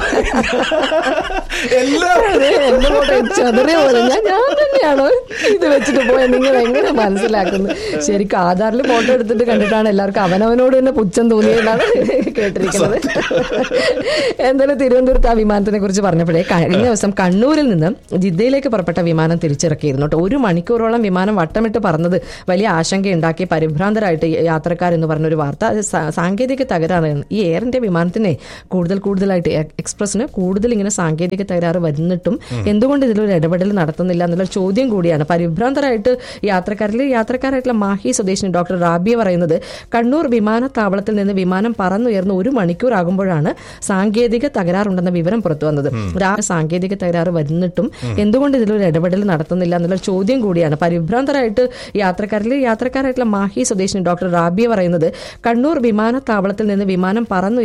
എല്ലാം അതെ, എന്റെ ഫോട്ടോ ചതുരേ പോലെ ഞാൻ ഞാൻ തന്നെയാണോ ഇത് വെച്ചിട്ട് പോയ നിങ്ങൾ എങ്ങനെ മനസ്സിലാക്കുന്നു ശരിക്കും ആധാറിൽ ഫോട്ടോ എടുത്തിട്ട് കണ്ടിട്ടാണ് എല്ലാവർക്കും അവനവനോട് തന്നെ പുച്ഛം തോന്നിയതാണ് കേട്ടിരിക്കുന്നത് എന്തായാലും തിരുവനന്തപുരത്ത് ആ വിമാനത്തിനെ കുറിച്ച് പറഞ്ഞപ്പോഴേ കഴിഞ്ഞ ദിവസം കണ്ണൂരിൽ നിന്ന് ജിദ്ദയിലേക്ക് പുറപ്പെട്ട വിമാനം തിരിച്ചിറക്കിയിരുന്നു കേട്ടോ ഒരു മണിക്കൂറോളം വിമാനം വട്ടമിട്ട് പറന്നത് വലിയ ആശങ്കയുണ്ടാക്കി പരിഭ്രാന്തരായിട്ട് യാത്രക്കാരെന്ന് പറഞ്ഞൊരു വാർത്ത അത് സാ- സാങ്കേതിക തകരാറാണ് ഈ എയർ ഇന്ത്യ വിമാനത്തിനെ കൂടുതൽ കൂടുതലായിട്ട് എ- എക്സ്പ്രസിന് കൂടുതൽ ഇങ്ങനെ സാങ്കേതിക തകരാറ് വരുന്നിട്ടും എന്തുകൊണ്ട് ഇതിലൊരു ഇടപെടൽ നടത്തുന്നില്ല എന്നുള്ള ചോദ്യം കൂടിയാണ് പരിഭ്രാന്തരായിട്ട് യാത്രക്കാരിൽ യാത്രക്കാരായിട്ടുള്ള മാഹി സ്വദേശിനി ഡോക്ടർ റാബിയ പറയുന്നത് കണ്ണൂർ വിമാനത്താവളത്തിൽ നിന്ന് വിമാനം പറന്നുയർന്ന് ഒരു മണിക്കൂർ ആകുമ്പോഴാണ് സാങ്കേതിക തകരാറുണ്ടെന്ന വിവരം പുറത്തു വന്നത് രാ- സാങ്കേതിക തകരാറ് വരുന്നിട്ടും എന്തുകൊണ്ട് ഇതിലൊരു ഇടപെടൽ നടത്തുന്നില്ല എന്നുള്ള ചോദ്യം കൂടിയാണ് പരിഭ്രാന്തരായിട്ട് യാത്രക്കാരിൽ യാത്രക്കാരായിട്ടുള്ള മാഹി സ്വദേശിനി ഡോക്ടർ റാബിയ പറയുന്നത് കണ്ണൂർ വിമാനത്താവളത്തിൽ നിന്ന് വിമാനം പറന്നു